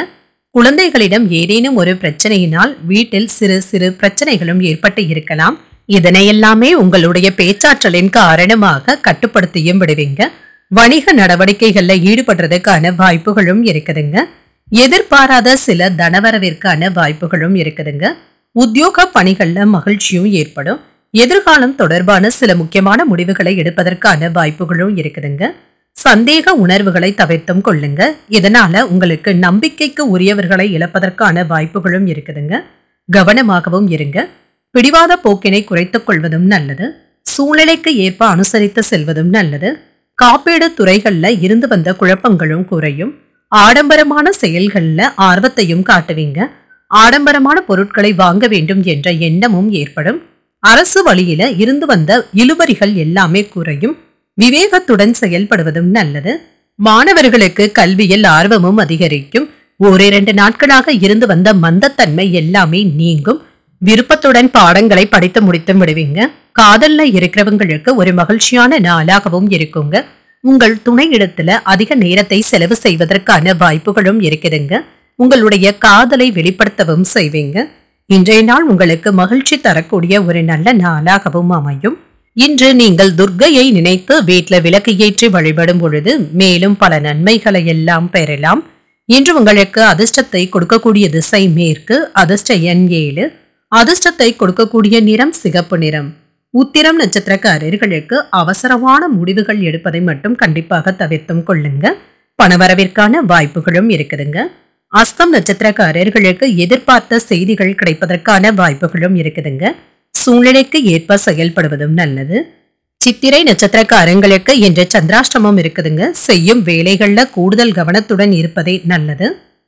குழந்தைகளிடம் ஏதேனும் ஒரு பிரச்சனையினால் வீட்டில் சிறு சிறு பிரச்சனைகளும் ஏற்பட்டு இருக்கலாம் இதனையெல்லாமே உங்களுடைய பேச்சாற்றலின் காரணமாக கட்டுப்படுத்தியும் விடுவீங்க வணிக நடவடிக்கைகள்ல ஈடுபடுறதுக்கான வாய்ப்புகளும் இருக்குதுங்க எதிர்பாராத சில தனவரவிற்கான வாய்ப்புகளும் இருக்குதுங்க உத்தியோக பணிகள்ல மகிழ்ச்சியும் ஏற்படும் எதிர்காலம் தொடர்பான சில முக்கியமான முடிவுகளை எடுப்பதற்கான வாய்ப்புகளும் இருக்குதுங்க சந்தேக உணர்வுகளை தவிர்த்தும் கொள்ளுங்க இதனால உங்களுக்கு நம்பிக்கைக்கு உரியவர்களை இழப்பதற்கான வாய்ப்புகளும் இருக்குதுங்க கவனமாகவும் இருங்க பிடிவாத போக்கினை குறைத்துக் கொள்வதும் நல்லது சூழ்நிலைக்கு ஏற்ப அனுசரித்து செல்வதும் நல்லது காப்பீடு துறைகள்ல இருந்து வந்த குழப்பங்களும் குறையும் ஆடம்பரமான செயல்கள்ல ஆர்வத்தையும் காட்டுவீங்க ஆடம்பரமான பொருட்களை வாங்க வேண்டும் என்ற எண்ணமும் ஏற்படும் அரசு வழியில இருந்து வந்த இழுபறிகள் எல்லாமே குறையும் விவேகத்துடன் செயல்படுவதும் நல்லது மாணவர்களுக்கு கல்வியில் ஆர்வமும் அதிகரிக்கும் ஓரிரண்டு நாட்களாக இருந்து வந்த மந்தத்தன்மை எல்லாமே நீங்கும் விருப்பத்துடன் பாடங்களை படித்து முடித்து விடுவீங்க காதல்ல இருக்கிறவங்களுக்கு ஒரு மகிழ்ச்சியான நாளாகவும் இருக்குங்க உங்கள் துணை இடத்துல அதிக நேரத்தை செலவு செய்வதற்கான வாய்ப்புகளும் இருக்குதுங்க உங்களுடைய காதலை வெளிப்படுத்தவும் செய்வீங்க இன்றைய நாள் உங்களுக்கு மகிழ்ச்சி தரக்கூடிய ஒரு நல்ல நாளாகவும் அமையும் இன்று நீங்கள் துர்க்கையை நினைத்து வீட்ல விளக்கு ஏற்றி வழிபடும் பொழுது மேலும் பல நன்மைகளை எல்லாம் பெறலாம் இன்று உங்களுக்கு அதிர்ஷ்டத்தை கொடுக்கக்கூடிய திசை மேற்கு அதிர்ஷ்ட எண் ஏழு அதிர்ஷ்டத்தை கொடுக்கக்கூடிய நிறம் சிகப்பு நிறம் உத்திரம் நட்சத்திரக்காரர்களுக்கு அவசரமான முடிவுகள் எடுப்பதை மட்டும் கண்டிப்பாக தவிர்த்தும் கொள்ளுங்க பணவரவிற்கான வாய்ப்புகளும் இருக்குதுங்க அஸ்தம் நட்சத்திரக்காரர்களுக்கு எதிர்பார்த்த செய்திகள் கிடைப்பதற்கான வாய்ப்புகளும் இருக்குதுங்க சூழ்நிலைக்கு ஏற்ப செயல்படுவதும் நல்லது சித்திரை நட்சத்திரக்காரங்களுக்கு இன்று சந்திராஷ்டமம் இருக்குதுங்க செய்யும் வேலைகள்ல கூடுதல் கவனத்துடன் இருப்பதே நல்லது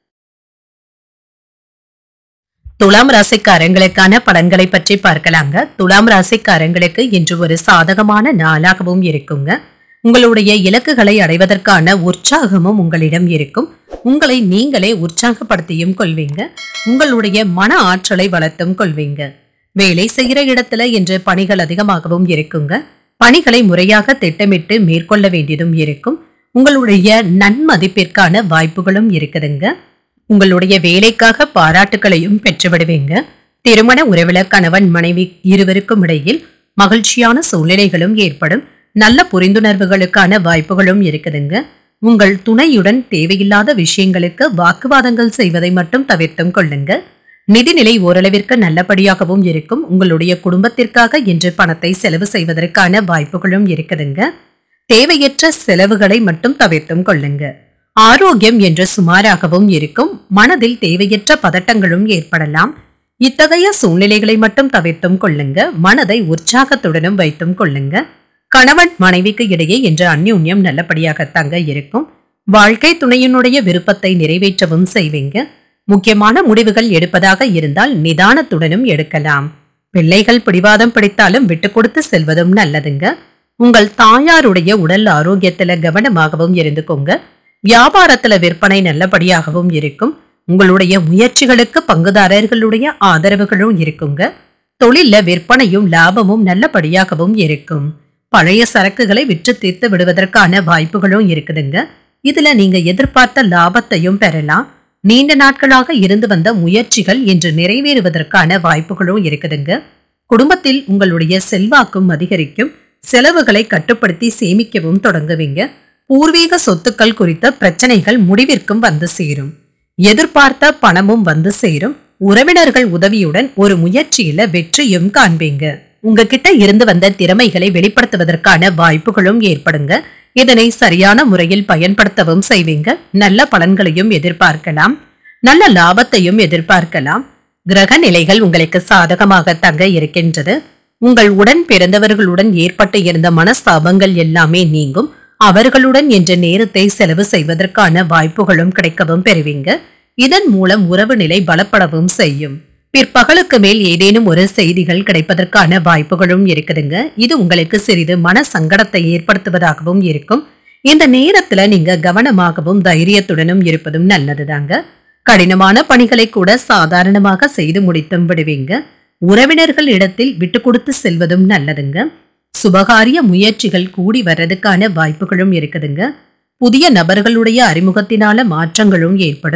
துலாம் ராசிக்காரங்களுக்கான பலன்களை பற்றி பார்க்கலாங்க துலாம் ராசிக்காரங்களுக்கு இன்று ஒரு சாதகமான நாளாகவும் இருக்குங்க உங்களுடைய இலக்குகளை அடைவதற்கான உற்சாகமும் உங்களிடம் இருக்கும் உங்களை நீங்களே உற்சாகப்படுத்தியும் கொள்வீங்க உங்களுடைய மன ஆற்றலை வளர்த்தும் கொள்வீங்க வேலை செய்கிற இடத்துல இன்று பணிகள் அதிகமாகவும் இருக்குங்க பணிகளை முறையாக திட்டமிட்டு மேற்கொள்ள வேண்டியதும் இருக்கும் உங்களுடைய நன்மதிப்பிற்கான வாய்ப்புகளும் இருக்குதுங்க உங்களுடைய வேலைக்காக பாராட்டுகளையும் பெற்றுவிடுவீங்க திருமண உறவுல கணவன் மனைவி இருவருக்கும் இடையில் மகிழ்ச்சியான சூழ்நிலைகளும் ஏற்படும் நல்ல புரிந்துணர்வுகளுக்கான வாய்ப்புகளும் இருக்குதுங்க உங்கள் துணையுடன் தேவையில்லாத விஷயங்களுக்கு வாக்குவாதங்கள் செய்வதை மட்டும் தவிர்த்தும் கொள்ளுங்க நிதிநிலை ஓரளவிற்கு நல்லபடியாகவும் இருக்கும் உங்களுடைய குடும்பத்திற்காக இன்று பணத்தை செலவு செய்வதற்கான வாய்ப்புகளும் இருக்குதுங்க தேவையற்ற செலவுகளை மட்டும் தவிர்த்தும் கொள்ளுங்க ஆரோக்கியம் என்று சுமாராகவும் இருக்கும் மனதில் தேவையற்ற பதட்டங்களும் ஏற்படலாம் இத்தகைய சூழ்நிலைகளை மட்டும் தவிர்த்தும் கொள்ளுங்க மனதை உற்சாகத்துடனும் வைத்தும் கொள்ளுங்க கணவன் மனைவிக்கு இடையே என்ற அந்யோன்யம் நல்லபடியாக தங்க இருக்கும் வாழ்க்கை துணையினுடைய விருப்பத்தை நிறைவேற்றவும் செய்வீங்க முக்கியமான முடிவுகள் எடுப்பதாக இருந்தால் நிதானத்துடனும் எடுக்கலாம் பிள்ளைகள் பிடிவாதம் பிடித்தாலும் விட்டு கொடுத்து செல்வதும் நல்லதுங்க உங்கள் தாயாருடைய உடல் ஆரோக்கியத்துல கவனமாகவும் இருந்துக்கோங்க வியாபாரத்துல விற்பனை நல்லபடியாகவும் இருக்கும் உங்களுடைய முயற்சிகளுக்கு பங்குதாரர்களுடைய ஆதரவுகளும் இருக்குங்க தொழில்ல விற்பனையும் லாபமும் நல்லபடியாகவும் இருக்கும் பழைய சரக்குகளை விற்று தீர்த்து விடுவதற்கான வாய்ப்புகளும் இருக்குதுங்க இதுல நீங்க எதிர்பார்த்த லாபத்தையும் பெறலாம் நீண்ட நாட்களாக இருந்து வந்த முயற்சிகள் இன்று நிறைவேறுவதற்கான வாய்ப்புகளும் இருக்குதுங்க குடும்பத்தில் உங்களுடைய செல்வாக்கும் அதிகரிக்கும் செலவுகளை கட்டுப்படுத்தி சேமிக்கவும் தொடங்குவீங்க பூர்வீக சொத்துக்கள் குறித்த பிரச்சனைகள் முடிவிற்கும் வந்து சேரும் எதிர்பார்த்த பணமும் வந்து சேரும் உறவினர்கள் உதவியுடன் ஒரு முயற்சியில வெற்றியும் காண்பீங்க உங்ககிட்ட இருந்து வந்த திறமைகளை வெளிப்படுத்துவதற்கான வாய்ப்புகளும் ஏற்படுங்க இதனை சரியான முறையில் பயன்படுத்தவும் செய்வீங்க நல்ல பலன்களையும் எதிர்பார்க்கலாம் நல்ல லாபத்தையும் எதிர்பார்க்கலாம் கிரக நிலைகள் உங்களுக்கு சாதகமாக தங்க இருக்கின்றது உங்கள் உடன் பிறந்தவர்களுடன் ஏற்பட்டு இருந்த மனஸ்தாபங்கள் எல்லாமே நீங்கும் அவர்களுடன் என்ற நேரத்தை செலவு செய்வதற்கான வாய்ப்புகளும் கிடைக்கவும் பெறுவீங்க இதன் மூலம் உறவு நிலை பலப்படவும் செய்யும் பிற்பகலுக்கு மேல் ஏதேனும் ஒரு செய்திகள் கிடைப்பதற்கான வாய்ப்புகளும் இருக்குதுங்க இது உங்களுக்கு சிறிது மன சங்கடத்தை ஏற்படுத்துவதாகவும் இருக்கும் இந்த நேரத்துல நீங்க கவனமாகவும் தைரியத்துடனும் இருப்பதும் நல்லதுதாங்க கடினமான பணிகளை கூட சாதாரணமாக செய்து முடித்தும் விடுவீங்க உறவினர்கள் இடத்தில் விட்டு கொடுத்து செல்வதும் நல்லதுங்க சுபகாரிய முயற்சிகள் கூடி வர்றதுக்கான வாய்ப்புகளும் இருக்குதுங்க புதிய நபர்களுடைய அறிமுகத்தினால மாற்றங்களும் ஏற்படும்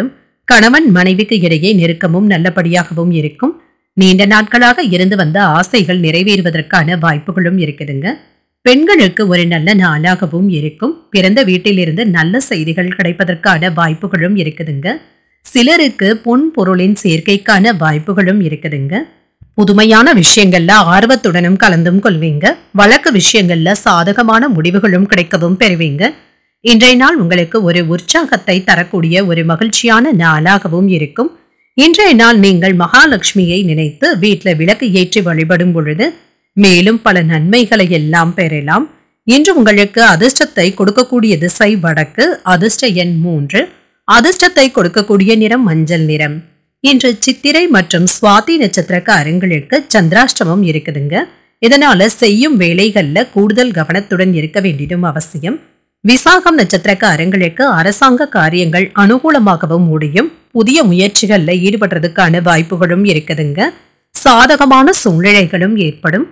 கணவன் மனைவிக்கு இடையே நெருக்கமும் நல்லபடியாகவும் இருக்கும் நீண்ட நாட்களாக இருந்து வந்த ஆசைகள் நிறைவேறுவதற்கான வாய்ப்புகளும் இருக்குதுங்க பெண்களுக்கு ஒரு நல்ல நாளாகவும் இருக்கும் பிறந்த வீட்டிலிருந்து நல்ல செய்திகள் கிடைப்பதற்கான வாய்ப்புகளும் இருக்குதுங்க சிலருக்கு பொன் பொருளின் சேர்க்கைக்கான வாய்ப்புகளும் இருக்குதுங்க புதுமையான விஷயங்கள்ல ஆர்வத்துடனும் கலந்தும் கொள்வீங்க வழக்கு விஷயங்கள்ல சாதகமான முடிவுகளும் கிடைக்கவும் பெறுவீங்க இன்றைய நாள் உங்களுக்கு ஒரு உற்சாகத்தை தரக்கூடிய ஒரு மகிழ்ச்சியான நாளாகவும் இருக்கும் இன்றைய நாள் நீங்கள் மகாலட்சுமியை நினைத்து வீட்ல விளக்கு ஏற்றி வழிபடும் பொழுது மேலும் பல நன்மைகளை எல்லாம் பெறலாம் இன்று உங்களுக்கு அதிர்ஷ்டத்தை கொடுக்கக்கூடிய திசை வடக்கு அதிர்ஷ்ட எண் மூன்று அதிர்ஷ்டத்தை கொடுக்கக்கூடிய நிறம் மஞ்சள் நிறம் இன்று சித்திரை மற்றும் சுவாதி நட்சத்திரக்காரங்களுக்கு சந்திராஷ்டமம் இருக்குதுங்க இதனால செய்யும் வேலைகள்ல கூடுதல் கவனத்துடன் இருக்க வேண்டியதும் அவசியம் விசாகம் நட்சத்திரக்காரங்களுக்கு அரசாங்க காரியங்கள் அனுகூலமாகவும் முடியும் புதிய முயற்சிகள்ல ஈடுபடுறதுக்கான வாய்ப்புகளும் இருக்குதுங்க சாதகமான சூழ்நிலைகளும் ஏற்படும்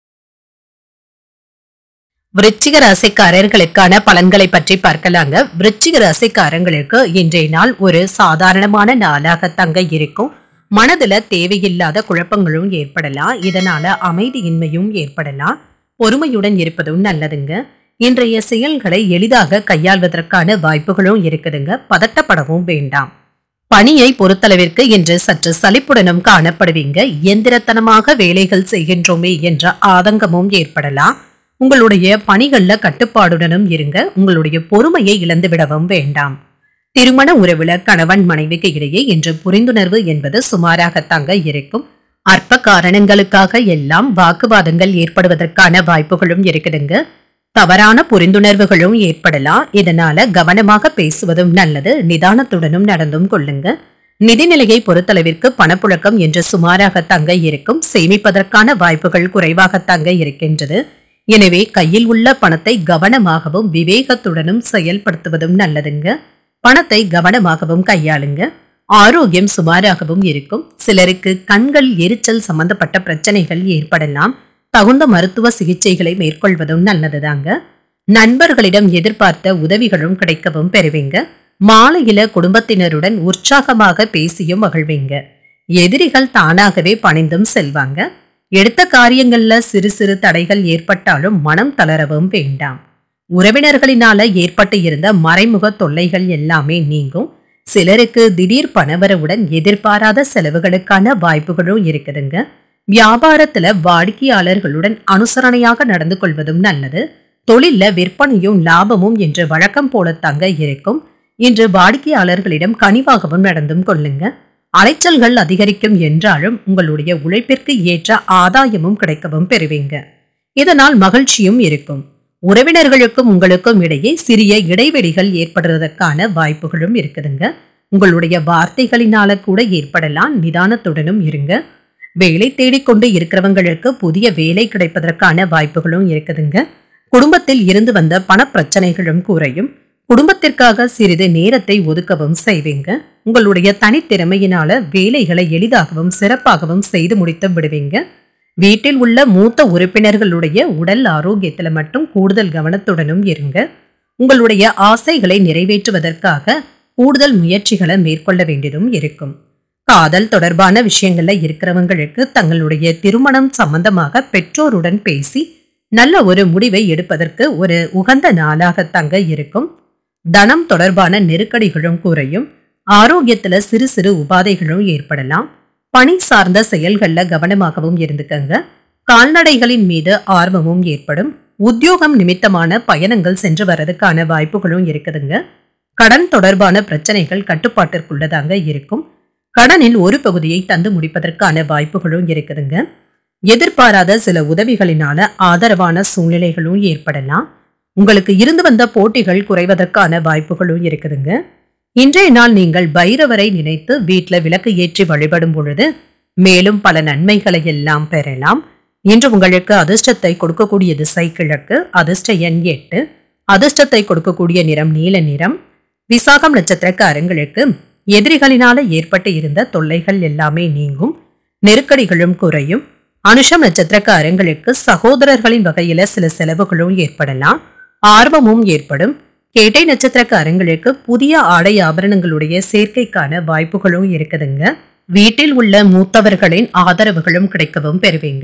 விருச்சிக ராசிக்காரர்களுக்கான பலன்களை பற்றி பார்க்கலாங்க விருச்சிக ராசிக்காரங்களுக்கு இன்றைய நாள் ஒரு சாதாரணமான நாளாக தங்க இருக்கும் மனதுல தேவையில்லாத குழப்பங்களும் ஏற்படலாம் இதனால அமைதியின்மையும் ஏற்படலாம் பொறுமையுடன் இருப்பதும் நல்லதுங்க இன்றைய செயல்களை எளிதாக கையாள்வதற்கான வாய்ப்புகளும் இருக்குதுங்க பதட்டப்படவும் வேண்டாம் பணியை பொறுத்தளவிற்கு இன்று சற்று சலிப்புடனும் காணப்படுவீங்க இயந்திரத்தனமாக வேலைகள் செய்கின்றோமே என்ற ஆதங்கமும் ஏற்படலாம் உங்களுடைய பணிகள்ல கட்டுப்பாடுடனும் இருங்க உங்களுடைய பொறுமையை இழந்து விடவும் வேண்டாம் திருமண உறவுல கணவன் மனைவிக்கு இடையே இன்று புரிந்துணர்வு என்பது சுமாராகத்தாங்க இருக்கும் அற்ப காரணங்களுக்காக எல்லாம் வாக்குவாதங்கள் ஏற்படுவதற்கான வாய்ப்புகளும் இருக்குதுங்க தவறான புரிந்துணர்வுகளும் ஏற்படலாம் இதனால கவனமாக பேசுவதும் நல்லது நிதானத்துடனும் நடந்தும் கொள்ளுங்க நிதிநிலையை பொறுத்தளவிற்கு பணப்புழக்கம் என்று சுமாராக தங்க இருக்கும் சேமிப்பதற்கான வாய்ப்புகள் குறைவாக தங்க இருக்கின்றது எனவே கையில் உள்ள பணத்தை கவனமாகவும் விவேகத்துடனும் செயல்படுத்துவதும் நல்லதுங்க பணத்தை கவனமாகவும் கையாளுங்க ஆரோக்கியம் சுமாராகவும் இருக்கும் சிலருக்கு கண்கள் எரிச்சல் சம்பந்தப்பட்ட பிரச்சனைகள் ஏற்படலாம் தகுந்த மருத்துவ சிகிச்சைகளை மேற்கொள்வதும் நல்லதுதாங்க நண்பர்களிடம் எதிர்பார்த்த உதவிகளும் கிடைக்கவும் பெறுவீங்க மாலையில குடும்பத்தினருடன் உற்சாகமாக பேசியும் மகிழ்வீங்க எதிரிகள் தானாகவே பணிந்தும் செல்வாங்க எடுத்த காரியங்கள்ல சிறு சிறு தடைகள் ஏற்பட்டாலும் மனம் தளரவும் வேண்டாம் உறவினர்களினால ஏற்பட்டு இருந்த மறைமுக தொல்லைகள் எல்லாமே நீங்கும் சிலருக்கு திடீர் பணவரவுடன் எதிர்பாராத செலவுகளுக்கான வாய்ப்புகளும் இருக்குதுங்க வியாபாரத்துல வாடிக்கையாளர்களுடன் அனுசரணையாக நடந்து கொள்வதும் நல்லது தொழில்ல விற்பனையும் லாபமும் என்று வழக்கம் போல தங்க இருக்கும் இன்று வாடிக்கையாளர்களிடம் கனிவாகவும் நடந்தும் கொள்ளுங்க அலைச்சல்கள் அதிகரிக்கும் என்றாலும் உங்களுடைய உழைப்பிற்கு ஏற்ற ஆதாயமும் கிடைக்கவும் பெறுவீங்க இதனால் மகிழ்ச்சியும் இருக்கும் உறவினர்களுக்கும் உங்களுக்கும் இடையே சிறிய இடைவெளிகள் ஏற்படுவதற்கான வாய்ப்புகளும் இருக்குதுங்க உங்களுடைய வார்த்தைகளினால கூட ஏற்படலாம் நிதானத்துடனும் இருங்க வேலை தேடிக்கொண்டு இருக்கிறவங்களுக்கு புதிய வேலை கிடைப்பதற்கான வாய்ப்புகளும் இருக்குதுங்க குடும்பத்தில் இருந்து வந்த பணப்பிரச்சனைகளும் குறையும் குடும்பத்திற்காக சிறிது நேரத்தை ஒதுக்கவும் செய்வீங்க உங்களுடைய தனித்திறமையினால வேலைகளை எளிதாகவும் சிறப்பாகவும் செய்து முடித்து விடுவீங்க வீட்டில் உள்ள மூத்த உறுப்பினர்களுடைய உடல் ஆரோக்கியத்துல மட்டும் கூடுதல் கவனத்துடனும் இருங்க உங்களுடைய ஆசைகளை நிறைவேற்றுவதற்காக கூடுதல் முயற்சிகளை மேற்கொள்ள வேண்டியதும் இருக்கும் காதல் தொடர்பான விஷயங்கள்ல இருக்கிறவங்களுக்கு தங்களுடைய திருமணம் சம்பந்தமாக பெற்றோருடன் பேசி நல்ல ஒரு முடிவை எடுப்பதற்கு ஒரு உகந்த நாளாக தங்க இருக்கும் தனம் தொடர்பான நெருக்கடிகளும் குறையும் ஆரோக்கியத்துல சிறு சிறு உபாதைகளும் ஏற்படலாம் பணி சார்ந்த செயல்கள்ல கவனமாகவும் இருந்துக்கங்க கால்நடைகளின் மீது ஆர்வமும் ஏற்படும் உத்தியோகம் நிமித்தமான பயணங்கள் சென்று வரதுக்கான வாய்ப்புகளும் இருக்குதுங்க கடன் தொடர்பான பிரச்சனைகள் கட்டுப்பாட்டிற்குள்ளதாங்க இருக்கும் கடனில் ஒரு பகுதியை தந்து முடிப்பதற்கான வாய்ப்புகளும் இருக்குதுங்க எதிர்பாராத சில உதவிகளினால ஆதரவான சூழ்நிலைகளும் ஏற்படலாம் உங்களுக்கு இருந்து வந்த போட்டிகள் குறைவதற்கான வாய்ப்புகளும் இருக்குதுங்க இன்றைய நாள் நீங்கள் பைரவரை நினைத்து வீட்ல விளக்கு ஏற்றி வழிபடும் பொழுது மேலும் பல நன்மைகளை எல்லாம் பெறலாம் இன்று உங்களுக்கு அதிர்ஷ்டத்தை கொடுக்கக்கூடிய திசை கிழக்கு அதிர்ஷ்ட எண் எட்டு அதிர்ஷ்டத்தை கொடுக்கக்கூடிய நிறம் நீல நிறம் விசாகம் நட்சத்திரக்காரங்களுக்கு எதிரிகளினால ஏற்பட்டு இருந்த தொல்லைகள் எல்லாமே நீங்கும் நெருக்கடிகளும் குறையும் அனுஷம் நட்சத்திரக்காரங்களுக்கு சகோதரர்களின் வகையில சில செலவுகளும் ஏற்படலாம் ஆர்வமும் ஏற்படும் கேட்டை நட்சத்திரக்காரங்களுக்கு புதிய ஆடை ஆபரணங்களுடைய சேர்க்கைக்கான வாய்ப்புகளும் இருக்குதுங்க வீட்டில் உள்ள மூத்தவர்களின் ஆதரவுகளும் கிடைக்கவும் பெறுவீங்க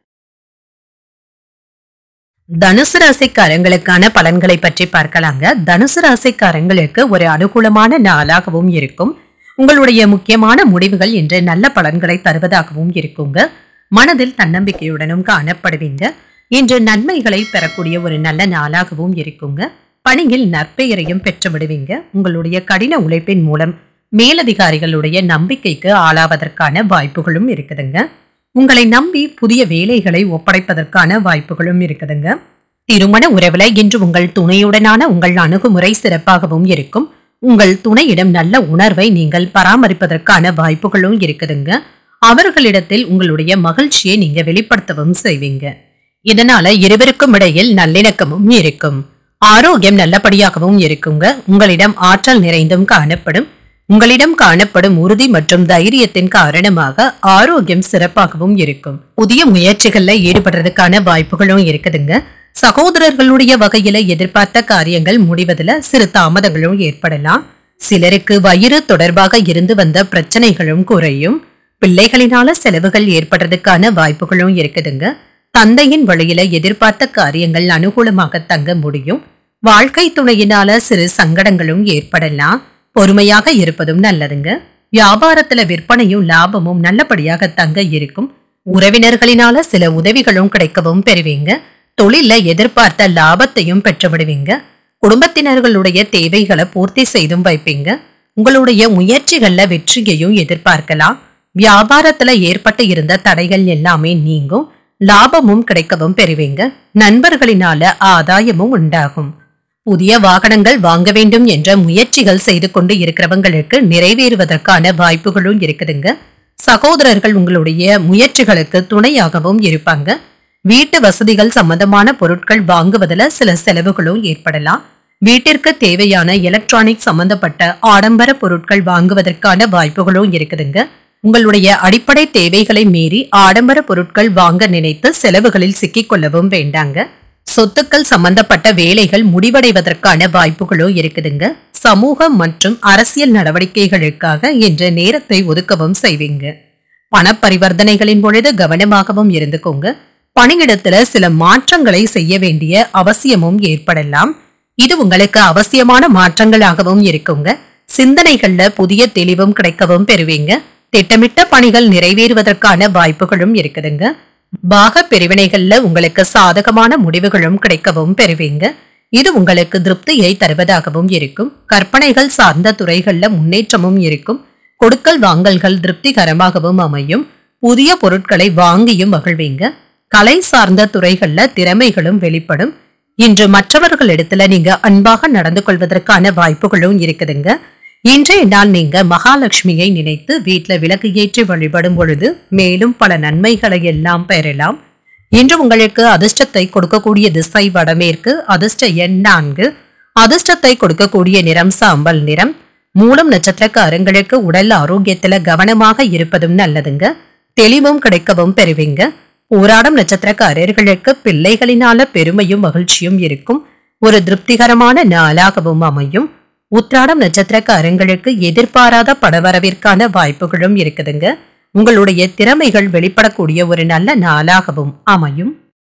தனுசு ராசிக்காரங்களுக்கான பலன்களை பற்றி பார்க்கலாங்க தனுசு ராசிக்காரங்களுக்கு ஒரு அனுகூலமான நாளாகவும் இருக்கும் உங்களுடைய முக்கியமான முடிவுகள் இன்று நல்ல பலன்களை தருவதாகவும் இருக்குங்க மனதில் தன்னம்பிக்கையுடனும் காணப்படுவீங்க இன்று நன்மைகளை பெறக்கூடிய ஒரு நல்ல நாளாகவும் இருக்குங்க பணியில் நற்பெயரையும் பெற்று விடுவீங்க உங்களுடைய கடின உழைப்பின் மூலம் மேலதிகாரிகளுடைய நம்பிக்கைக்கு ஆளாவதற்கான வாய்ப்புகளும் இருக்குதுங்க உங்களை நம்பி புதிய வேலைகளை ஒப்படைப்பதற்கான வாய்ப்புகளும் இருக்குதுங்க திருமண உறவுல இன்று உங்கள் துணையுடனான உங்கள் அணுகுமுறை சிறப்பாகவும் இருக்கும் உங்கள் துணையிடம் நல்ல உணர்வை நீங்கள் பராமரிப்பதற்கான வாய்ப்புகளும் இருக்குதுங்க அவர்களிடத்தில் உங்களுடைய மகிழ்ச்சியை நீங்க வெளிப்படுத்தவும் செய்வீங்க இதனால இருவருக்கும் இடையில் நல்லிணக்கமும் இருக்கும் ஆரோக்கியம் நல்லபடியாகவும் இருக்குங்க உங்களிடம் ஆற்றல் நிறைந்தும் காணப்படும் உங்களிடம் காணப்படும் உறுதி மற்றும் தைரியத்தின் காரணமாக ஆரோக்கியம் சிறப்பாகவும் இருக்கும் புதிய முயற்சிகள்ல ஈடுபடுறதுக்கான வாய்ப்புகளும் இருக்குதுங்க சகோதரர்களுடைய வகையில எதிர்பார்த்த காரியங்கள் முடிவதில் சிறு தாமதங்களும் ஏற்படலாம் சிலருக்கு வயிறு தொடர்பாக இருந்து வந்த பிரச்சனைகளும் குறையும் பிள்ளைகளினால செலவுகள் ஏற்படுறதுக்கான வாய்ப்புகளும் இருக்குதுங்க தந்தையின் வழியில எதிர்பார்த்த காரியங்கள் அனுகூலமாக தங்க முடியும் வாழ்க்கை துணையினால சிறு சங்கடங்களும் ஏற்படலாம் பொறுமையாக இருப்பதும் நல்லதுங்க வியாபாரத்துல விற்பனையும் லாபமும் நல்லபடியாக தங்க இருக்கும் உறவினர்களினால சில உதவிகளும் கிடைக்கவும் பெறுவீங்க தொழில எதிர்பார்த்த லாபத்தையும் பெற்று விடுவீங்க குடும்பத்தினர்களுடைய தேவைகளை பூர்த்தி செய்தும் வைப்பீங்க உங்களுடைய முயற்சிகள்ல வெற்றியையும் எதிர்பார்க்கலாம் வியாபாரத்துல ஏற்பட்டு இருந்த தடைகள் எல்லாமே நீங்கும் லாபமும் கிடைக்கவும் பெறுவீங்க நண்பர்களினால ஆதாயமும் உண்டாகும் புதிய வாகனங்கள் வாங்க வேண்டும் என்ற முயற்சிகள் செய்து கொண்டு இருக்கிறவங்களுக்கு நிறைவேறுவதற்கான வாய்ப்புகளும் இருக்குதுங்க சகோதரர்கள் உங்களுடைய முயற்சிகளுக்கு துணையாகவும் இருப்பாங்க வீட்டு வசதிகள் சம்பந்தமான பொருட்கள் வாங்குவதில் சில செலவுகளும் ஏற்படலாம் வீட்டிற்கு தேவையான எலக்ட்ரானிக் சம்பந்தப்பட்ட ஆடம்பர பொருட்கள் வாங்குவதற்கான வாய்ப்புகளும் இருக்குதுங்க உங்களுடைய அடிப்படை தேவைகளை மீறி ஆடம்பர பொருட்கள் வாங்க நினைத்து செலவுகளில் சிக்கிக்கொள்ளவும் வேண்டாங்க சொத்துக்கள் சம்பந்தப்பட்ட வேலைகள் முடிவடைவதற்கான வாய்ப்புகளும் இருக்குதுங்க சமூக மற்றும் அரசியல் நடவடிக்கைகளுக்காக இன்று நேரத்தை ஒதுக்கவும் செய்வீங்க பண பரிவர்த்தனைகளின் பொழுது கவனமாகவும் இருந்துக்கோங்க பணியிடத்துல சில மாற்றங்களை செய்ய வேண்டிய அவசியமும் ஏற்படலாம் இது உங்களுக்கு அவசியமான மாற்றங்களாகவும் இருக்குங்க சிந்தனைகள்ல புதிய தெளிவும் கிடைக்கவும் பெறுவீங்க திட்டமிட்ட பணிகள் நிறைவேறுவதற்கான வாய்ப்புகளும் இருக்குதுங்க பாக பிரிவினைகள்ல உங்களுக்கு சாதகமான முடிவுகளும் கிடைக்கவும் பெறுவீங்க இது உங்களுக்கு திருப்தியை தருவதாகவும் இருக்கும் கற்பனைகள் சார்ந்த துறைகள்ல முன்னேற்றமும் இருக்கும் கொடுக்கல் வாங்கல்கள் திருப்திகரமாகவும் அமையும் புதிய பொருட்களை வாங்கியும் மகிழ்வீங்க கலை சார்ந்த துறைகள்ல திறமைகளும் வெளிப்படும் இன்று மற்றவர்களிடத்துல நீங்க அன்பாக நடந்து கொள்வதற்கான வாய்ப்புகளும் இருக்குதுங்க இன்றைய நாள் நீங்க மகாலட்சுமியை நினைத்து வீட்ல விளக்கு ஏற்றி வழிபடும் பொழுது மேலும் பல நன்மைகளை எல்லாம் பெறலாம் இன்று உங்களுக்கு அதிர்ஷ்டத்தை கொடுக்கக்கூடிய திசை வடமேற்கு அதிர்ஷ்ட எண் நான்கு அதிர்ஷ்டத்தை கொடுக்கக்கூடிய நிறம் சாம்பல் நிறம் மூலம் நட்சத்திரக்காரங்களுக்கு உடல் ஆரோக்கியத்துல கவனமாக இருப்பதும் நல்லதுங்க தெளிவும் கிடைக்கவும் பெறுவீங்க போராடும் நட்சத்திரக்காரர்களுக்கு பிள்ளைகளினால பெருமையும் மகிழ்ச்சியும் இருக்கும் ஒரு திருப்திகரமான நாளாகவும் அமையும் உத்ராடம் நட்சத்திரக்காரங்களுக்கு எதிர்பாராத படவரவிற்கான வாய்ப்புகளும் இருக்குதுங்க உங்களுடைய திறமைகள் வெளிப்படக்கூடிய ஒரு நல்ல நாளாகவும் அமையும்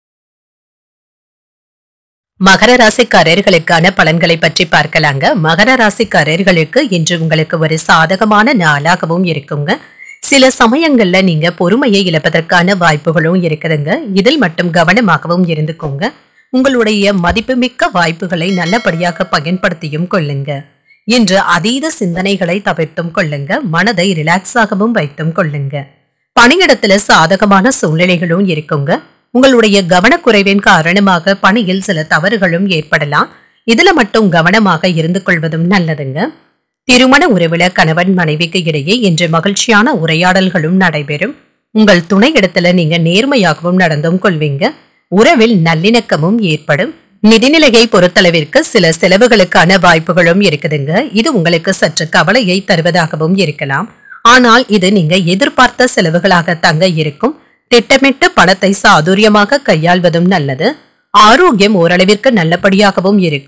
மகர ராசிக்காரர்களுக்கான பலன்களை பற்றி பார்க்கலாங்க மகர ராசிக்காரர்களுக்கு இன்று உங்களுக்கு ஒரு சாதகமான நாளாகவும் இருக்குங்க சில சமயங்கள்ல நீங்க பொறுமையை இழப்பதற்கான வாய்ப்புகளும் இருக்குதுங்க இதில் மட்டும் கவனமாகவும் இருந்துக்கோங்க உங்களுடைய மதிப்புமிக்க வாய்ப்புகளை நல்லபடியாக பயன்படுத்தியும் கொள்ளுங்க இன்று அதீத சிந்தனைகளை தவிர்த்தும் கொள்ளுங்க மனதை ரிலாக்ஸாகவும் வைத்தும் கொள்ளுங்க பணியிடத்துல சாதகமான சூழ்நிலைகளும் இருக்குங்க உங்களுடைய கவனக்குறைவின் காரணமாக பணியில் சில தவறுகளும் ஏற்படலாம் இதுல மட்டும் கவனமாக இருந்து கொள்வதும் நல்லதுங்க திருமண உறவுல கணவன் மனைவிக்கு இடையே இன்று மகிழ்ச்சியான உரையாடல்களும் நடைபெறும் உங்கள் துணை இடத்துல நீங்க நேர்மையாகவும் நடந்தும் கொள்வீங்க உறவில் நல்லிணக்கமும் ஏற்படும் நிதிநிலையை பொறுத்தளவிற்கு சில செலவுகளுக்கான வாய்ப்புகளும் இருக்குதுங்க இது உங்களுக்கு சற்று கவலையை தருவதாகவும் இருக்கலாம் ஆனால் இது நீங்க எதிர்பார்த்த செலவுகளாக தங்க இருக்கும் திட்டமிட்டு பணத்தை சாதுரியமாக கையாள்வதும் நல்லது ஆரோக்கியம் ஓரளவிற்கு நல்லபடியாகவும் இருக்கும்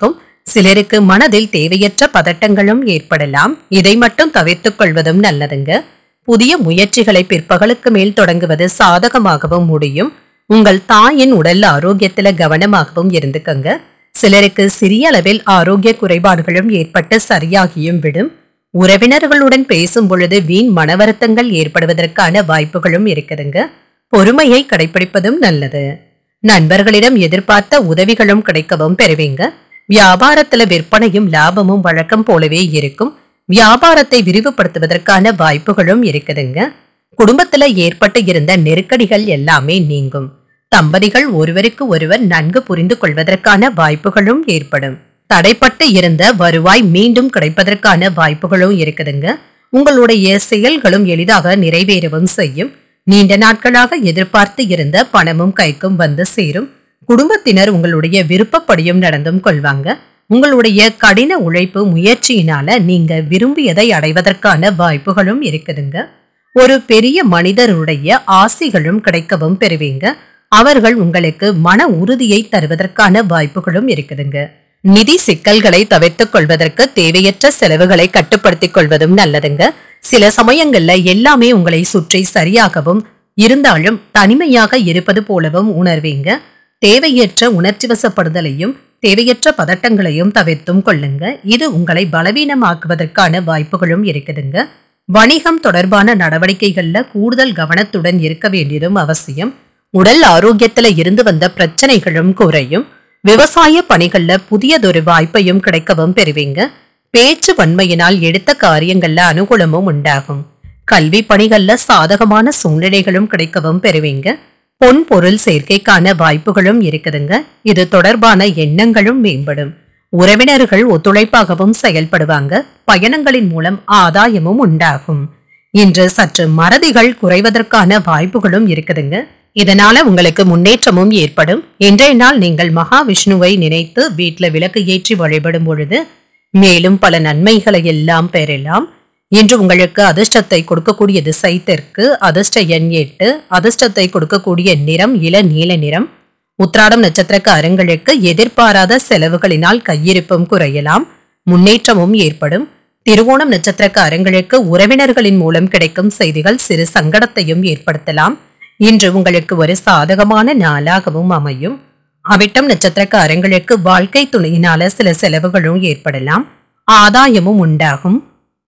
சிலருக்கு மனதில் தேவையற்ற பதட்டங்களும் ஏற்படலாம் இதை மட்டும் தவிர்த்துக் கொள்வதும் நல்லதுங்க புதிய முயற்சிகளை பிற்பகலுக்கு மேல் தொடங்குவது சாதகமாகவும் முடியும் உங்கள் தாயின் உடல் ஆரோக்கியத்துல கவனமாகவும் இருந்துக்கங்க சிலருக்கு சிறிய அளவில் ஆரோக்கிய குறைபாடுகளும் ஏற்பட்டு சரியாகியும் விடும் உறவினர்களுடன் பேசும் பொழுது வீண் மனவருத்தங்கள் ஏற்படுவதற்கான வாய்ப்புகளும் இருக்குதுங்க பொறுமையை கடைபிடிப்பதும் நல்லது நண்பர்களிடம் எதிர்பார்த்த உதவிகளும் கிடைக்கவும் பெறுவீங்க வியாபாரத்துல விற்பனையும் லாபமும் வழக்கம் போலவே இருக்கும் வியாபாரத்தை விரிவுபடுத்துவதற்கான வாய்ப்புகளும் இருக்குதுங்க குடும்பத்துல ஏற்பட்டு இருந்த நெருக்கடிகள் எல்லாமே நீங்கும் தம்பதிகள் ஒருவருக்கு ஒருவர் நன்கு புரிந்து கொள்வதற்கான வாய்ப்புகளும் ஏற்படும் தடைப்பட்டு இருந்த வருவாய் மீண்டும் கிடைப்பதற்கான வாய்ப்புகளும் இருக்குதுங்க உங்களுடைய செயல்களும் எளிதாக நிறைவேறவும் செய்யும் நீண்ட நாட்களாக எதிர்பார்த்து இருந்த பணமும் கைக்கும் வந்து சேரும் குடும்பத்தினர் உங்களுடைய விருப்பப்படியும் நடந்தும் கொள்வாங்க உங்களுடைய கடின உழைப்பு முயற்சியினால நீங்க விரும்பியதை அடைவதற்கான வாய்ப்புகளும் இருக்குதுங்க ஒரு பெரிய மனிதருடைய ஆசிகளும் கிடைக்கவும் பெறுவீங்க அவர்கள் உங்களுக்கு மன உறுதியை தருவதற்கான வாய்ப்புகளும் இருக்குதுங்க நிதி சிக்கல்களை தவிர்த்துக் கொள்வதற்கு தேவையற்ற செலவுகளை கட்டுப்படுத்திக் கொள்வதும் நல்லதுங்க சில சமயங்கள்ல எல்லாமே உங்களை சுற்றி சரியாகவும் இருந்தாலும் தனிமையாக இருப்பது போலவும் உணர்வீங்க தேவையற்ற உணர்ச்சி வசப்படுதலையும் தேவையற்ற பதட்டங்களையும் தவிர்த்தும் கொள்ளுங்க இது உங்களை பலவீனமாக்குவதற்கான வாய்ப்புகளும் இருக்குதுங்க வணிகம் தொடர்பான நடவடிக்கைகள்ல கூடுதல் கவனத்துடன் இருக்க வேண்டியதும் அவசியம் உடல் ஆரோக்கியத்துல இருந்து வந்த பிரச்சனைகளும் குறையும் விவசாய பணிகள்ல புதியதொரு வாய்ப்பையும் கிடைக்கவும் பெறுவீங்க பேச்சு வன்மையினால் எடுத்த காரியங்கள்ல அனுகூலமும் உண்டாகும் கல்வி பணிகள்ல சாதகமான சூழ்நிலைகளும் கிடைக்கவும் பெறுவீங்க பொன் பொருள் சேர்க்கைக்கான வாய்ப்புகளும் இருக்குதுங்க இது தொடர்பான எண்ணங்களும் மேம்படும் உறவினர்கள் ஒத்துழைப்பாகவும் செயல்படுவாங்க பயணங்களின் மூலம் ஆதாயமும் உண்டாகும் இன்று சற்று மறதிகள் குறைவதற்கான வாய்ப்புகளும் இருக்குதுங்க இதனால உங்களுக்கு முன்னேற்றமும் ஏற்படும் இன்றைய நாள் நீங்கள் மகாவிஷ்ணுவை நினைத்து வீட்ல விளக்கு ஏற்றி வழிபடும் பொழுது மேலும் பல நன்மைகளை எல்லாம் பெறலாம் இன்று உங்களுக்கு அதிர்ஷ்டத்தை கொடுக்கக்கூடிய திசை தெற்கு அதிர்ஷ்ட எண் எட்டு அதிர்ஷ்டத்தை கொடுக்கக்கூடிய நிறம் இள நீல நிறம் உத்ராடம் நட்சத்திரக்காரங்களுக்கு எதிர்பாராத செலவுகளினால் கையிருப்பும் குறையலாம் முன்னேற்றமும் ஏற்படும் திருவோணம் நட்சத்திரக்காரங்களுக்கு உறவினர்களின் மூலம் கிடைக்கும் செய்திகள் சிறு சங்கடத்தையும் ஏற்படுத்தலாம் இன்று உங்களுக்கு ஒரு சாதகமான நாளாகவும் அமையும் அவிட்டம் நட்சத்திரக்காரங்களுக்கு வாழ்க்கை துணையினால சில செலவுகளும் ஏற்படலாம் ஆதாயமும் உண்டாகும்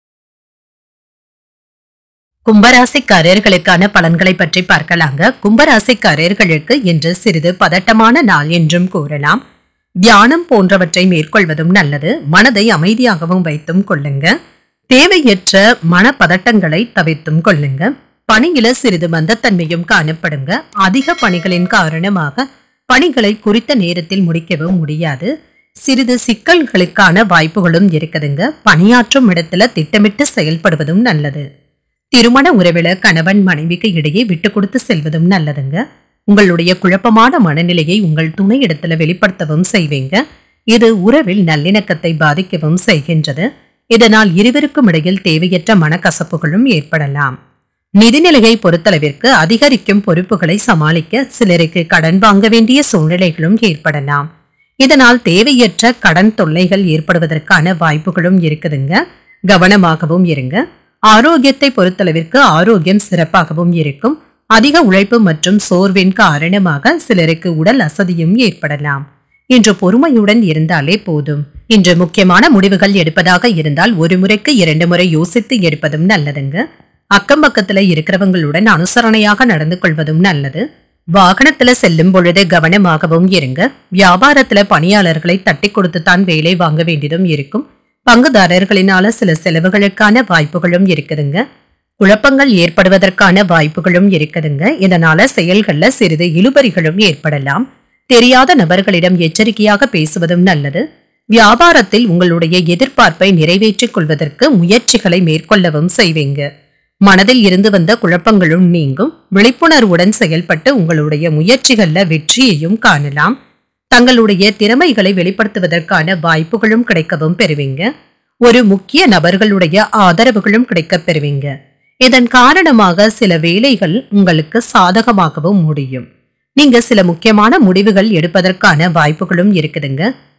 கும்பராசிக்காரர்களுக்கான பலன்களை பற்றி பார்க்கலாங்க கும்பராசிக்காரர்களுக்கு இன்று சிறிது பதட்டமான நாள் என்றும் கூறலாம் தியானம் போன்றவற்றை மேற்கொள்வதும் நல்லது மனதை அமைதியாகவும் வைத்தும் கொள்ளுங்க தேவையற்ற மனப்பதட்டங்களை தவிர்த்தும் கொள்ளுங்க பணியில சிறிது மந்தத்தன்மையும் காணப்படுங்க அதிக பணிகளின் காரணமாக பணிகளை குறித்த நேரத்தில் முடிக்கவும் முடியாது சிறிது சிக்கல்களுக்கான வாய்ப்புகளும் இருக்குதுங்க பணியாற்றும் இடத்துல திட்டமிட்டு செயல்படுவதும் நல்லது திருமண உறவில கணவன் மனைவிக்கு இடையே விட்டு கொடுத்து செல்வதும் நல்லதுங்க உங்களுடைய குழப்பமான மனநிலையை உங்கள் துணை இடத்துல வெளிப்படுத்தவும் செய்வீங்க இது உறவில் நல்லிணக்கத்தை பாதிக்கவும் செய்கின்றது இதனால் இருவருக்கும் இடையில் தேவையற்ற மனக்கசப்புகளும் ஏற்படலாம் நிதிநிலையை பொறுத்தளவிற்கு அதிகரிக்கும் பொறுப்புகளை சமாளிக்க சிலருக்கு கடன் வாங்க வேண்டிய சூழ்நிலைகளும் ஏற்படலாம் இதனால் தேவையற்ற கடன் தொல்லைகள் ஏற்படுவதற்கான வாய்ப்புகளும் இருக்குதுங்க கவனமாகவும் இருங்க ஆரோக்கியத்தை பொறுத்தளவிற்கு ஆரோக்கியம் சிறப்பாகவும் இருக்கும் அதிக உழைப்பு மற்றும் சோர்வின் காரணமாக சிலருக்கு உடல் அசதியும் ஏற்படலாம் இன்று பொறுமையுடன் இருந்தாலே போதும் இன்று முக்கியமான முடிவுகள் எடுப்பதாக இருந்தால் ஒரு முறைக்கு இரண்டு முறை யோசித்து எடுப்பதும் நல்லதுங்க அக்கம் பக்கத்துல இருக்கிறவங்களுடன் அனுசரணையாக நடந்து கொள்வதும் நல்லது வாகனத்துல செல்லும் பொழுது கவனமாகவும் இருங்க வியாபாரத்துல பணியாளர்களை தட்டி கொடுத்துத்தான் வேலை வாங்க வேண்டியதும் இருக்கும் பங்குதாரர்களினால சில செலவுகளுக்கான வாய்ப்புகளும் இருக்குதுங்க குழப்பங்கள் ஏற்படுவதற்கான வாய்ப்புகளும் இருக்குதுங்க இதனால செயல்கள்ல சிறிது இழுபறிகளும் ஏற்படலாம் தெரியாத நபர்களிடம் எச்சரிக்கையாக பேசுவதும் நல்லது வியாபாரத்தில் உங்களுடைய எதிர்பார்ப்பை நிறைவேற்றிக் கொள்வதற்கு முயற்சிகளை மேற்கொள்ளவும் செய்வீங்க மனதில் இருந்து வந்த குழப்பங்களும் நீங்கும் விழிப்புணர்வுடன் செயல்பட்டு உங்களுடைய முயற்சிகள்ல வெற்றியையும் காணலாம் தங்களுடைய திறமைகளை வெளிப்படுத்துவதற்கான வாய்ப்புகளும் கிடைக்கவும் பெறுவீங்க ஒரு முக்கிய நபர்களுடைய ஆதரவுகளும் கிடைக்கப் பெறுவீங்க இதன் காரணமாக சில வேலைகள் உங்களுக்கு சாதகமாகவும் முடியும் நீங்க சில முக்கியமான முடிவுகள் எடுப்பதற்கான வாய்ப்புகளும் இருக்குதுங்க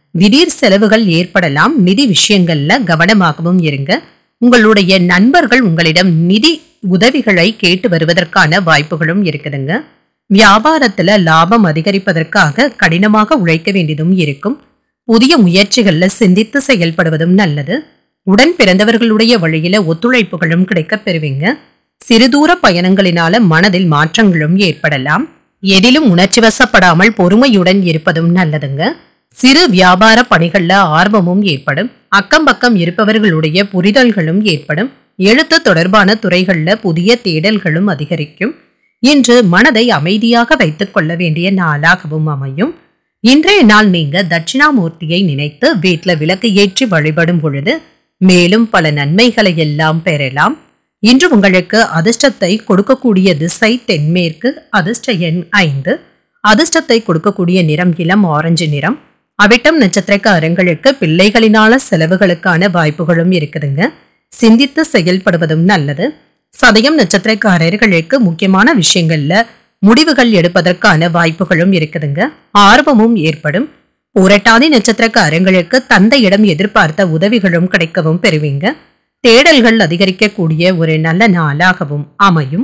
திடீர் செலவுகள் ஏற்படலாம் நிதி விஷயங்கள்ல கவனமாகவும் இருங்க உங்களுடைய நண்பர்கள் உங்களிடம் நிதி உதவிகளை கேட்டு வருவதற்கான வாய்ப்புகளும் இருக்குதுங்க வியாபாரத்துல லாபம் அதிகரிப்பதற்காக கடினமாக உழைக்க வேண்டியதும் இருக்கும் புதிய முயற்சிகள்ல சிந்தித்து செயல்படுவதும் நல்லது உடன் பிறந்தவர்களுடைய வழியில ஒத்துழைப்புகளும் கிடைக்கப் பெறுவீங்க சிறுதூர பயணங்களினால மனதில் மாற்றங்களும் ஏற்படலாம் எதிலும் உணர்ச்சி வசப்படாமல் பொறுமையுடன் இருப்பதும் நல்லதுங்க சிறு வியாபார பணிகள்ல ஆர்வமும் ஏற்படும் அக்கம் பக்கம் இருப்பவர்களுடைய புரிதல்களும் ஏற்படும் எழுத்து தொடர்பான துறைகள்ல புதிய தேடல்களும் அதிகரிக்கும் இன்று மனதை அமைதியாக வைத்துக் கொள்ள வேண்டிய நாளாகவும் அமையும் இன்றைய நாள் நீங்க தட்சிணாமூர்த்தியை நினைத்து வீட்ல விளக்கு ஏற்றி வழிபடும் பொழுது மேலும் பல நன்மைகளை எல்லாம் பெறலாம் இன்று உங்களுக்கு அதிர்ஷ்டத்தை கொடுக்கக்கூடிய திசை தென்மேற்கு அதிர்ஷ்ட எண் ஐந்து அதிர்ஷ்டத்தை கொடுக்கக்கூடிய நிறம் இளம் ஆரஞ்சு நிறம் அவிட்டம் நட்சத்திரக்காரங்களுக்கு பிள்ளைகளினால செலவுகளுக்கான வாய்ப்புகளும் இருக்குதுங்க சிந்தித்து செயல்படுவதும் நல்லது சதயம் நட்சத்திரக்காரர்களுக்கு முக்கியமான விஷயங்கள்ல முடிவுகள் எடுப்பதற்கான வாய்ப்புகளும் இருக்குதுங்க ஆர்வமும் ஏற்படும் புரட்டாதி நட்சத்திரக்காரங்களுக்கு தந்தையிடம் எதிர்பார்த்த உதவிகளும் கிடைக்கவும் பெறுவீங்க தேடல்கள் அதிகரிக்கக்கூடிய ஒரு நல்ல நாளாகவும் அமையும்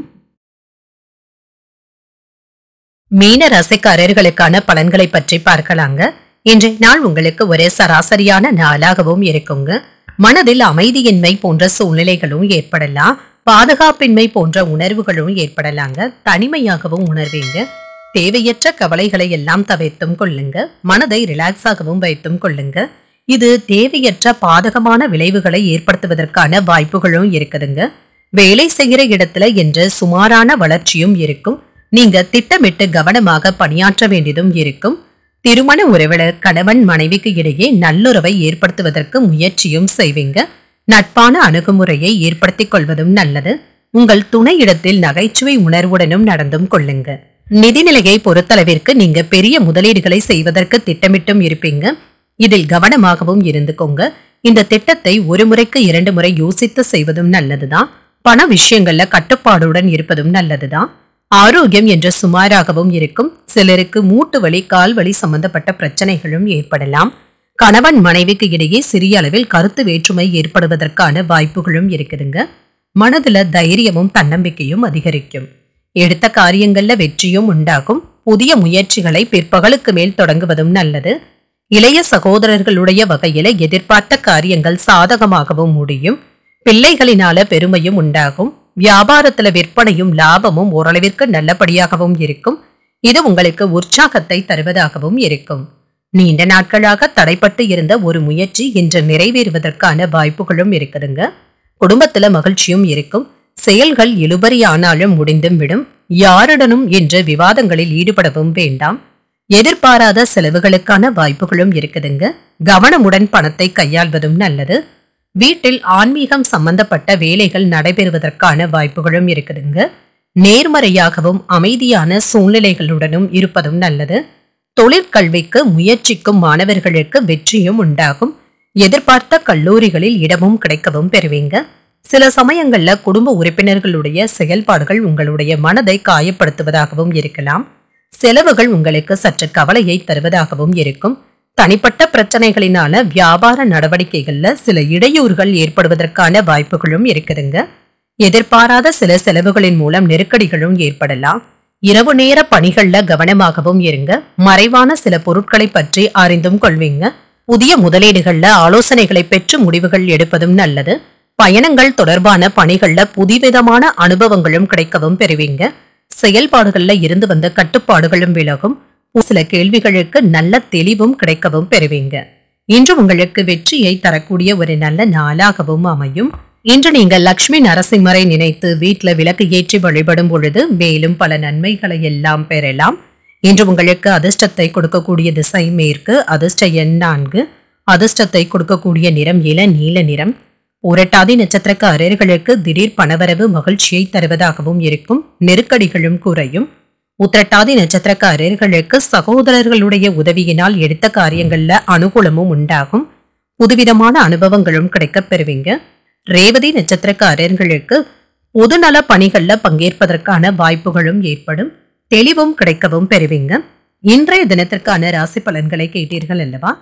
மீன ராசிக்காரர்களுக்கான பலன்களை பற்றி பார்க்கலாங்க இன்றைய நாள் உங்களுக்கு ஒரே சராசரியான நாளாகவும் இருக்குங்க மனதில் அமைதியின்மை போன்ற சூழ்நிலைகளும் ஏற்படலாம் பாதுகாப்பின்மை போன்ற உணர்வுகளும் ஏற்படலாங்க தனிமையாகவும் உணர்வீங்க தேவையற்ற கவலைகளை எல்லாம் தவிர்த்தும் கொள்ளுங்க மனதை ரிலாக்ஸாகவும் வைத்தும் கொள்ளுங்க இது தேவையற்ற பாதகமான விளைவுகளை ஏற்படுத்துவதற்கான வாய்ப்புகளும் இருக்குதுங்க வேலை செய்கிற இடத்துல என்ற சுமாரான வளர்ச்சியும் இருக்கும் நீங்க திட்டமிட்டு கவனமாக பணியாற்ற வேண்டியதும் இருக்கும் திருமண உறவினர் கணவன் மனைவிக்கு இடையே நல்லுறவை ஏற்படுத்துவதற்கு முயற்சியும் செய்வீங்க நட்பான அணுகுமுறையை ஏற்படுத்திக் கொள்வதும் நல்லது உங்கள் துணையிடத்தில் நகைச்சுவை உணர்வுடனும் நடந்தும் கொள்ளுங்க நிதிநிலையை பொறுத்தளவிற்கு நீங்க பெரிய முதலீடுகளை செய்வதற்கு திட்டமிட்டும் இருப்பீங்க இதில் கவனமாகவும் இருந்துக்கோங்க இந்த திட்டத்தை ஒரு முறைக்கு இரண்டு முறை யோசித்து செய்வதும் நல்லதுதான் பண விஷயங்கள்ல கட்டுப்பாடுடன் இருப்பதும் நல்லதுதான் ஆரோக்கியம் என்ற சுமாராகவும் இருக்கும் சிலருக்கு மூட்டு வலி கால் வலி சம்பந்தப்பட்ட பிரச்சனைகளும் ஏற்படலாம் கணவன் மனைவிக்கு இடையே சிறிய அளவில் கருத்து வேற்றுமை ஏற்படுவதற்கான வாய்ப்புகளும் இருக்குதுங்க மனதுல தைரியமும் தன்னம்பிக்கையும் அதிகரிக்கும் எடுத்த காரியங்கள்ல வெற்றியும் உண்டாகும் புதிய முயற்சிகளை பிற்பகலுக்கு மேல் தொடங்குவதும் நல்லது இளைய சகோதரர்களுடைய வகையில எதிர்பார்த்த காரியங்கள் சாதகமாகவும் முடியும் பிள்ளைகளினால பெருமையும் உண்டாகும் வியாபாரத்துல விற்பனையும் லாபமும் ஓரளவிற்கு நல்லபடியாகவும் இருக்கும் இது உங்களுக்கு உற்சாகத்தை தருவதாகவும் இருக்கும் நீண்ட நாட்களாக தடைப்பட்டு இருந்த ஒரு முயற்சி இன்று நிறைவேறுவதற்கான வாய்ப்புகளும் இருக்குதுங்க குடும்பத்துல மகிழ்ச்சியும் இருக்கும் செயல்கள் இழுபறியானாலும் முடிந்தும் விடும் யாருடனும் என்ற விவாதங்களில் ஈடுபடவும் வேண்டாம் எதிர்பாராத செலவுகளுக்கான வாய்ப்புகளும் இருக்குதுங்க கவனமுடன் பணத்தை கையாள்வதும் நல்லது வீட்டில் ஆன்மீகம் சம்பந்தப்பட்ட வேலைகள் நடைபெறுவதற்கான வாய்ப்புகளும் இருக்குதுங்க நேர்மறையாகவும் அமைதியான சூழ்நிலைகளுடனும் இருப்பதும் நல்லது தொழிற்கல்விக்கு முயற்சிக்கும் மாணவர்களுக்கு வெற்றியும் உண்டாகும் எதிர்பார்த்த கல்லூரிகளில் இடமும் கிடைக்கவும் பெறுவீங்க சில சமயங்கள்ல குடும்ப உறுப்பினர்களுடைய செயல்பாடுகள் உங்களுடைய மனதை காயப்படுத்துவதாகவும் இருக்கலாம் செலவுகள் உங்களுக்கு சற்று கவலையை தருவதாகவும் இருக்கும் தனிப்பட்ட பிரச்சனைகளினால வியாபார நடவடிக்கைகள்ல சில இடையூறுகள் ஏற்படுவதற்கான வாய்ப்புகளும் இருக்குதுங்க எதிர்பாராத சில செலவுகளின் மூலம் நெருக்கடிகளும் ஏற்படலாம் இரவு நேர பணிகள்ல கவனமாகவும் இருங்க மறைவான சில பொருட்களை பற்றி அறிந்தும் கொள்வீங்க புதிய முதலீடுகள்ல ஆலோசனைகளை பெற்று முடிவுகள் எடுப்பதும் நல்லது பயணங்கள் தொடர்பான பணிகள்ல புதுவிதமான அனுபவங்களும் கிடைக்கவும் பெறுவீங்க செயல்பாடுகள்ல இருந்து வந்த கட்டுப்பாடுகளும் விலகும் சில கேள்விகளுக்கு நல்ல தெளிவும் கிடைக்கவும் பெறுவீங்க இன்று உங்களுக்கு வெற்றியை தரக்கூடிய ஒரு நல்ல நாளாகவும் அமையும் இன்று நீங்கள் லக்ஷ்மி நரசிம்மரை நினைத்து வீட்ல விளக்கு ஏற்றி வழிபடும் பொழுது மேலும் பல நன்மைகளை எல்லாம் பெறலாம் இன்று உங்களுக்கு அதிர்ஷ்டத்தை கொடுக்கக்கூடிய திசை மேற்கு அதிர்ஷ்ட எண் நான்கு அதிர்ஷ்டத்தை கொடுக்கக்கூடிய நிறம் இள நீல நிறம் புரட்டாதி நட்சத்திரக்காரர்களுக்கு திடீர் பணவரவு மகிழ்ச்சியை தருவதாகவும் இருக்கும் நெருக்கடிகளும் குறையும் உத்திரட்டாதி நட்சத்திரக்காரர்களுக்கு சகோதரர்களுடைய உதவியினால் எடுத்த காரியங்கள்ல அனுகூலமும் உண்டாகும் புதுவிதமான அனுபவங்களும் கிடைக்கப் பெறுவீங்க ரேவதி நட்சத்திரக்காரர்களுக்கு பொதுநல பணிகள்ல பங்கேற்பதற்கான வாய்ப்புகளும் ஏற்படும் தெளிவும் கிடைக்கவும் பெறுவீங்க இன்றைய தினத்திற்கான ராசி பலன்களை கேட்டீர்கள் அல்லவா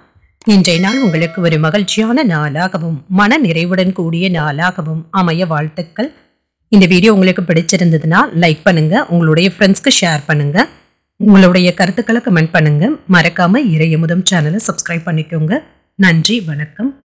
இன்றைய நாள் உங்களுக்கு ஒரு மகிழ்ச்சியான நாளாகவும் மன நிறைவுடன் கூடிய நாளாகவும் அமைய வாழ்த்துக்கள் இந்த வீடியோ உங்களுக்கு பிடிச்சிருந்ததுன்னா லைக் பண்ணுங்க உங்களுடைய ஃப்ரெண்ட்ஸ்க்கு ஷேர் பண்ணுங்க உங்களுடைய கருத்துக்களை கமெண்ட் பண்ணுங்க மறக்காம இறையமுதம் சேனலை சப்ஸ்கிரைப் பண்ணிக்கோங்க நன்றி வணக்கம்